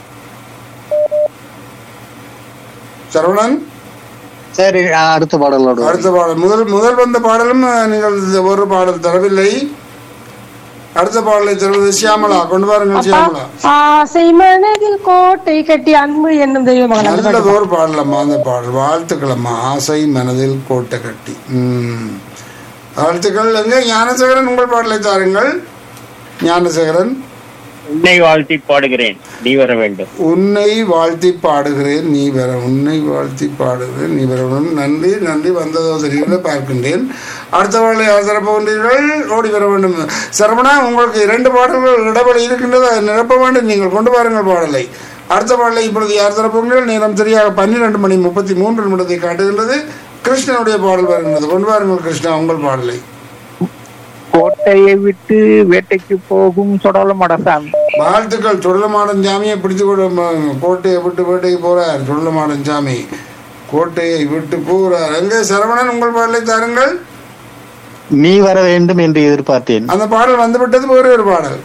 சரவணன் சரி அஹ், அடுத்த பாடலோட அடுத்த பாடல் முதல் முதல் வந்த பாடலும் அஹ், நீங்கள் இந்த ஒரு பாடல் தரவில்லை அடுத்த பாடலை தருவது சியாமலா கொண்டு வாருங்கள் சியாமலா ஆசை மனதில் கோட்டை கட்டி அன்பு என்னும் தெய்வ மகன் அந்த நல்லது பாட்டு. ஒரு பாடலம்மா அந்த பாடல் வாழ்த்துக்களம்மா ஆசை மனதில் கோட்டை கட்டி ம். வாழ்த்துக்கள் எங்க ஞானசேகரன் உங்கள் பாடலை தாருங்கள் ஞானசேகரன் உன்னை வாழ்த்தி பாடுகிறேன் நீ வர வேண்டும் உன்னை வாழ்த்தி பாடுகிறேன் நீ வர உன்னை வாழ்த்தி பாடுகிறேன் நீ வர வேண்டும். நன்றி நன்றி வந்ததோ தெரியல பார்க்கின்றேன் அடுத்த பாடலை யார் தரப்போகின்றீர்கள் ஓடி வர வேண்டும் சரவணா உங்களுக்கு இரண்டு பாடல்கள் இடைவெளி இருக்கின்றது அதை நிரப்ப வேண்டும் நீங்கள் கொண்டு வாருங்கள் பாடலை அடுத்த பாடலை இப்பொழுது யார் தரப்போகிறீர்கள் நேரம் சரியாக பன்னிரெண்டு மணி முப்பத்தி மூன்று நிமிடத்தை காட்டுகின்றது கிருஷ்ணனுடைய பாடல் வருகின்றது கொண்டு வாருங்கள் கிருஷ்ணா உங்கள் பாடலை கோட்டையை விட்டு வேட்டைக்கு போகும் சொடல மடசாமி வாழ்த்துக்கள் சுடலமாடன் சாமியை பிடித்து கொடு ம- கோட்டையை விட்டு வேட்டைக்கு போறார் சுடலமாடன் சாமி கோட்டையை விட்டு போகிறார் எங்கே சரவணன் உங்கள் பாடலை தாருங்கள் நீ வர வேண்டும் என்று எதிர்பார்த்தேன் அந்த பாடல் வந்து விட்டது வேறு ஒரு பாடல்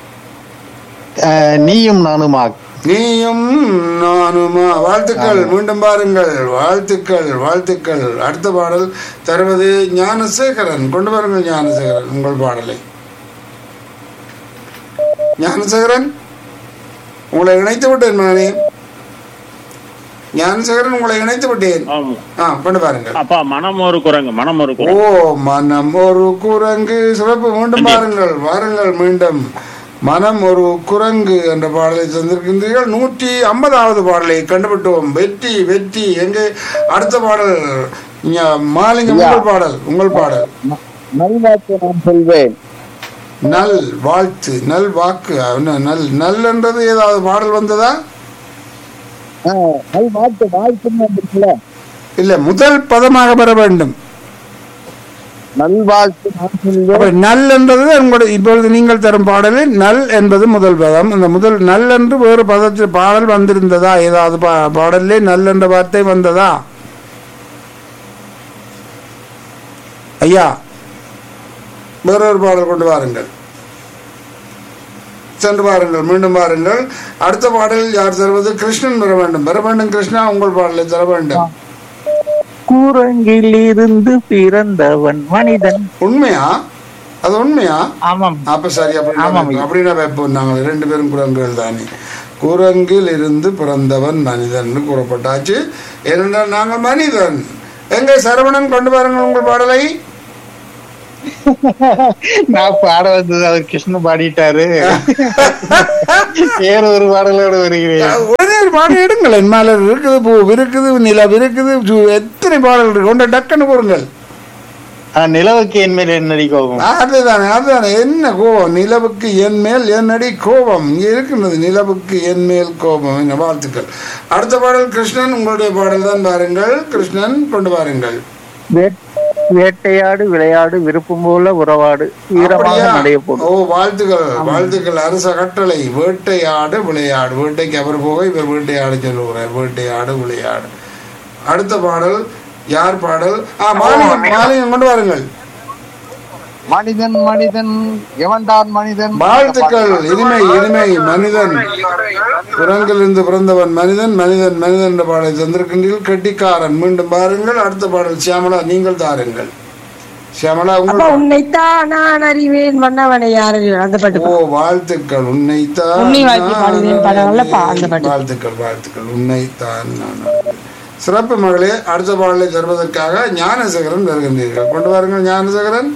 அஹ், நீயும் நானுமா நீயும் நானுமா வாழ்த்துக்கள் மீண்டும் பாருங்கள் வாழ்த்துக்கள் வாழ்த்துக்கள் அடுத்த பாடல் தருவது ஞானசேகரன் கொண்டு வாருங்கள் ஞானசேகரன் உங்கள் பாடலை ஞானசேகரன் உங்களை இணைத்து விட்டேன் மகனே ஞானசேகரன் உங்களை இணைத்து விட்டேன் ஆமா ஆ கொண்டு பாருங்கள் அப்பா மனம் ஒரு குரங்கு மனம் ஒரு ஓ குரங்கு மனம் ஒரு குரங்கு சிறப்பு மீண்டும் பாருங்கள் வாருங்கள் மீண்டும் மனம் ஒரு குரங்கு என்ற பாடலை தந்திருக்கின்றீர்கள் நூற்றி ஐம்பதாவது பாடலை கண்டுபிட்டோம் வெற்றி வெற்றி எங்கே அடுத்த பாடல் ஞ- மாலிங்கம் உங்கள் பாடல் உங்கள் பாடல் நல்வாக்கு நான் சொல்வேன் நல் வாழ்த்து நல் வாக்கு என்ன, நல் நல் என்றது ஏதாவது பாடல் வந்ததா நல்வாக்கு வாழ்த்துன்னு வந்துருக்குல்ல இல்ல முதல் பதமாக பெற வேண்டும் நல்வாழ்த்து நான் சொல்வேன் அப்ப நல் என்பது உங்களுடைய இப்பொழுது நீங்கள் தரும் பாடலில் நல் என்பது முதல் பதம் அந்த முதல் நல் என்று வேறு பதத்தில் பாடல் வந்திருந்ததா ஏதாவது பா- பாடலிலே நல் என்ற வார்த்தை வந்ததா ஐயா வேறொரு பாடல் கொண்டு வாருங்கள் சென்று பாருங்கள் மீண்டும் பாருங்கள் அடுத்த பாடலில் யார் தருவது கிருஷ்ணன் பெற வேண்டும் பெற வேண்டும் கிருஷ்ணா உங்கள் பாடலை தர வேண்டும் கூரங்கில் இருந்து பிறந்தவன் மனிதன் உண்மையா அது உண்மையா ஆமாம் அப்ப சரி அப்படின்னா ஆமாம். வைப்போம். அப்படின்னா வைப்போம் நாங்கள் ரெண்டு பேரும் குரங்குகள் தானே குரங்கில் இருந்து பிறந்தவன் மனிதன் கூறப்பட்டாச்சு ஏனென்றால் நாங்கள் மனிதன் எங்க சரவணன் கொண்டு பாருங்கள் உங்கள் பாடலை நான் பாட வந்தது அவர் கிருஷ்ணன் பாடிட்டாரு வேற ஒரு பாடலோடு வருகிறேன் உடனே ஒரு பாடம் எடுங்களேன் மலர் இருக்குது பூ இருக்குது நிலவு இருக்குது சு- எத்தனை பாடல் இருக்கு கொண்ட டக்குன்னு போடுங்கள் ஆனா நிலவுக்கு என் மேல் என்னடி கோபம் அதுதானே அதுதானே என்ன கோபம் நிலவுக்கு என் மேல் என்னடி கோபம் இங்க இருக்கின்றது நிலவுக்கு என் மேல் கோபம் என்ன வாழ்த்துக்கள் அடுத்த பாடல் கிருஷ்ணன் உங்களுடைய பாடல் தான் பாருங்கள் கிருஷ்ணன் கொண்டு வாருங்கள் வே- வேட்டையாடு விளையாடு விருப்பம் போல உறவாடு வீரமாக அப்படியா? நடைய போடும் ஓ வாழ்த்துக்கள் வாழ்த்துக்கள் அரச கட்டளை வேட்டையாடு விளையாடு வேட்டைக்கு அவர் போக இவர் வேட்டையாடு சொல்லுகிறார் வேட்டையாடு விளையாடு அடுத்த பாடல் யார் பாடல் ஆ மாலிங்கம் மாலிங்கம் கொண்டு வாருங்கள் மனிதன் மனிதன் எவன்தான் மனிதன் வாழ்த்துக்கள் இனிமை இனிமை மனிதன் குரங்கிலிருந்து பிறந்தவன் மனிதன் மனிதன் மனிதன் என்ற பாடலை தந்திருக்கின்றீர்கள் கெட்டிக்காரன் மீண்டும் பாருங்கள் அடுத்த பாடல் சியாமலா நீங்கள் தாருங்கள் சியாமலா அப்பா உங்கள் உன்னைத்தான் நான் அறிவேன் மன்னவனை யார் அறிவேன் அந்த பாட்டு ஓ வாழ்த்துக்கள் உன்னைத்தான் உன்னை வாழ்த்தி நான் பாடுவேன் பாடல்கள்லப்பா, அந்த பாட்டு. வாழ்த்துக்கள் வாழ்த்துக்கள் உன்னைத்தான் நான் அறிவேன். சிறப்பு மகளே அடுத்த பாடலை தருவதற்காக ஞானசேகரன் வருகின்றீர்கள் கொண்டு வாருங்கள் ஞானசேகரன்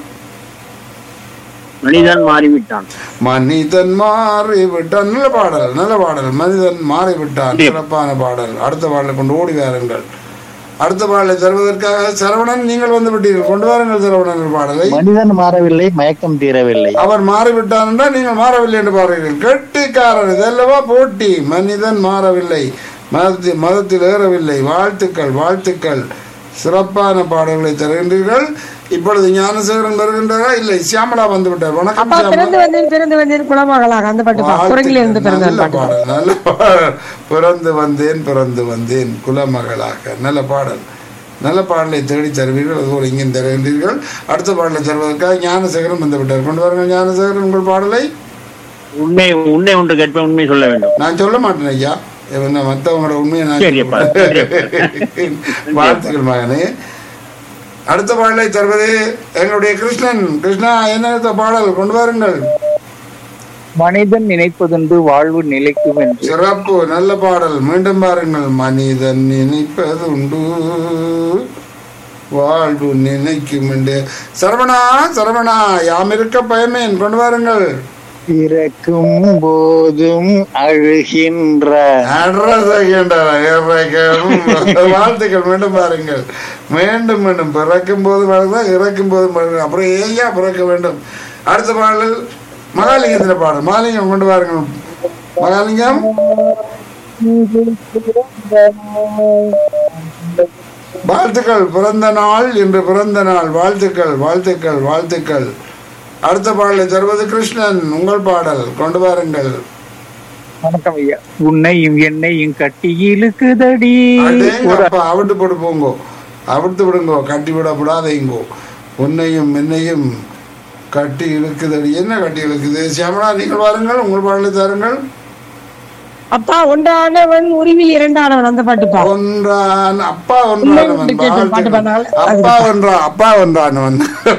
மனிதன் மாறிவிட்டான் மனிதன் மாறிவிட்டான் நல்ல பாடல் நல்ல பாடல் மனிதன் மாறிவிட்டான் சிறப்பான பாடல் அடுத்த பாடலை கொண்டு ஓடி வாருங்கள் அடுத்த பாடலை தருவதற்காக சரவணன் நீங்கள் வந்து விட்டீர்கள் கொண்டு வாருங்கள் சரவணன் பாடலை மனிதன் மாறவில்லை மயக்கம் தீரவில்லை அவர் மாறிவிட்டான் என்றால் நீங்கள் மாறவில்லை என்று பாருங்கள் கெட்டிக்காரர் இதல்லவா போட்டி மனிதன் மாறவில்லை மதத்தில் மதத்தில் ஏறவில்லை வாழ்த்துக்கள் வாழ்த்துக்கள் சிறப்பான பாடல்களை தருகின்றீர்கள் இப்பொழுது ஞானசேகரன் வருகின்றாரா இல்லை சியாமலா வந்து விட்டார் வணக்கம் அப்பா சியாமலா பிறந்து வந்தேன் பிறந்து வந்தேன் குலமகளாக அந்த பாட்டு பா. குரங்கில இருந்து பிறந்த நல்ல பாட்டு பா. பாடல் நல்ல பாடல் பிறந்து வந்தேன் பிறந்து வந்தேன் குலமகளாக நல்ல பாடல் நல்ல பாடலை தேடி தருவீர்கள் அதுபோல் இங்கே தருகின்றீர்கள் அடுத்த பாடலை தருவதற்காக ஞானசேகரன் வந்து விட்டார் கொண்டு வாருங்கள் ஞானசேகரன் உங்கள் பாடலை உண்மை உண்மை ஒன்று கேட்பேன் உண்மை சொல்ல வேண்டும் நான் சொல்ல மாட்டேன் ஐயா என்ன மற்றவங்களோட உண்மையை நான் சரியப்பா, வாழ்த்துக்கள் மகனே அடுத்த பாடலை தருவது எங்களுடைய கிருஷ்ணன் கிருஷ்ணா என்ன பாடல் கொண்டு வாருங்கள் மனிதன் நினைப்பதுண்டு வாழ்வு நிலைக்கும் என்று சிறப்பு நல்ல பாடல் மீண்டும் பாருங்கள் மனிதன் நினைப்பது உண்டு வாழ்வு நினைக்கும் என்று சரவணா சரவணா யாம் இருக்க பயமேன் கொண்டு வாருங்கள் பிறக்கும் போதும் அழுகின்ற அட்ரஸ் வாழ்த்துக்கள் மீண்டும் பாருங்கள் மீண்டும் மீண்டும் பிறக்கும் போது பாருங்க இறக்கும் போது பாருங்க அப்புறம் ஏயா பிறக்க வேண்டும் அடுத்த பாடல் மகாலிங்கத்தின பாடல் மகாலிங்கம் கொண்டு வாருங்கள் மகாலிங்கம் வாழ்த்துக்கள் பிறந்த நாள் இன்று பிறந்த நாள் வாழ்த்துக்கள் வாழ்த்துக்கள் வாழ்த்துக்கள் அடுத்த பாடலை தருவது கிருஷ்ணன் உங்கள் பாடல் கொண்டு வாருங்கள் வணக்கம் ஐயா உன்னையும் என்னையும் கட்டி இழுக்குதடி அடேங்கப்பா, அவிட்டு போட்டு போங்கோ அவிட்டு விடுங்கோ கட்டி விடப்படாதீங்கோ உன்னையும் என்னையும் கட்டி இழுக்குதடி என்ன கட்டி இழுக்குது சியாமலா நீங்கள் வாருங்கள் உங்கள் பாடலை தாருங்கள் அப்பா ஒன்றானவன் உரிவில் இரண்டானவன் அந்த பாட்டு பா ஒன்றான் அப்பா ஒன்றானவன் உண்மை கேட்டு பாட்டு வாழ்த்துக்கள். பாடினாலும் அப்பா ஒன்றா அப்பா ஒன்றானவன்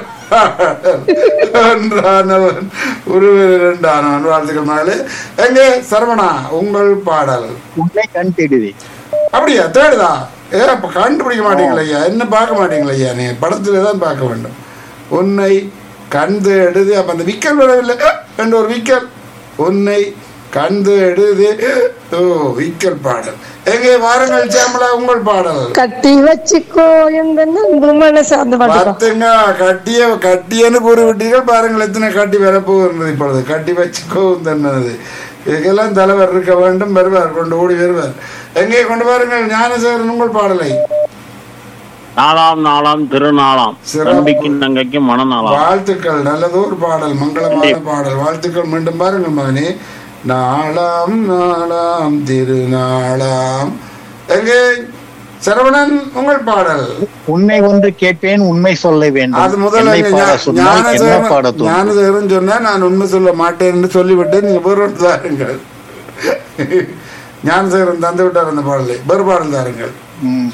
ஒன்றானவன் உருவில் இரண்டானவன் வாழ்த்துக்கள் மகளே எங்கே சரவணா உங்கள் பாடல் உன்னை கண் தேடுதே அப்படியா தேடுதா ஏ அப்ப கண்டுபிடிக்க மாட்டீங்களா ஐயா என்ன பார்க்க மாட்டீங்களா ஐயா நீ படத்துல தான் பார்க்க வேண்டும் உன்னை கண்டு எடுது அப்ப அந்த விக்கல் விடவில்லை ரெண்டு ஒரு விக்கல் உன்னை கண்டு எடுது ஓ விக்கல் பாடல் எங்கே வாருங்கள் சேமலா உங்கள் பாடல் கட்டி வச்சுக்கோ எந்த நண்பு மனசு அந்த பாட்டு பா. பார்த்துங்க கட்டிய கட்டியன்னு கூறி விட்டீர்கள் பாருங்கள் எத்தனை கட்டி வரப்போகின்றது இப்பொழுது கட்டி வச்சுக்கோ தன்னது இதுக்கெல்லாம் தலைவர் இருக்க வேண்டும் வருவார் கொண்டு ஓடி வருவார் எங்கே கொண்டு பாருங்கள் ஞானசேகரன் உங்கள் பாடலை நாலாம் நாளாம் திருநாளாம் சிறப்பு. தம்பிக்கும் தங்கைக்கும் மனநாளாம் வாழ்த்துக்கள் நல்லதொரு பாடல் மங்களமான பாடல் வாழ்த்துக்கள் மீண்டும் பாருங்கள் மகனே நாளாம் நாளாம் திருநாளாம் எங்கே சரவணன் உங்கள் பாடல் உன்னை ஒன்று கேட்பேன் உண்மை சொல்ல அது வேண்டும் முதல்ல என்னை பாட சொன்னால் என்ன பாட ஞானசேகரன் தோணும் ஞானசேகரன் சொன்னா நான் உண்மை சொல்ல மாட்டேன் என்று சொல்லிவிட்டு நீங்க வேறொரு தாருங்கள் ஞானசேகரன் தந்து விட்டார் அந்த பாடலை வேறு பாடல் தாருங்கள் ம்.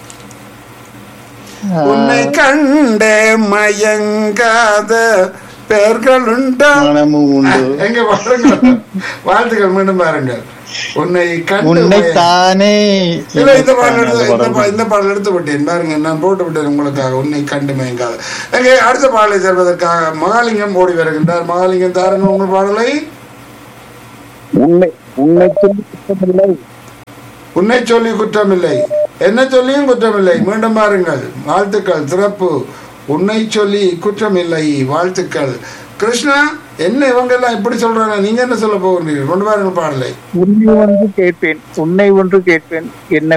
உன்னை கண்டே மயங்காத பெயர்கள் உண்டா மனமும் உண்டு எங்க பாருங்கள் வாழ்த்துக்கள் மீண்டும் பாருங்கள் உன்னை கண்டு உன்னை மயங்கி- தானே இல்ல இந்த பாடல் எடுத்து இந்த பா- இந்த பாடல் எடுத்து விட்டேன் பாருங்க நான் போட்டு விட்டேன் உங்களுக்காக உன்னை கண்டு மயங்காத எங்கே அடுத்த பாடலை சேர்வதற்காக மகாலிங்கம் ஓடி வருகின்றார் மகாலிங்கம் தாருங்க உங்கள் பாடலை உன்னை உன்னை சொல்லி குற்றமில்லை உன்னை சொல்லி குற்றமில்லை என்ன சொல்லியும் குற்றமில்லை மீண்டும் பாருங்கள் வாழ்த்துக்கள் சிறப்பு உன்னை சொல்லி குற்றமில்லை வாழ்த்துக்கள் கிருஷ்ணா என்ன இவங்க எல்லாம் இப்படி சொல்றாங்க நீங்க என்ன சொல்ல போகிறீர்கள் கொண்டு பாருங்கள் பாடலை உன்னை ஒன்று கேட்பேன் உன்னை ஒன்று கேட்பேன் என்ன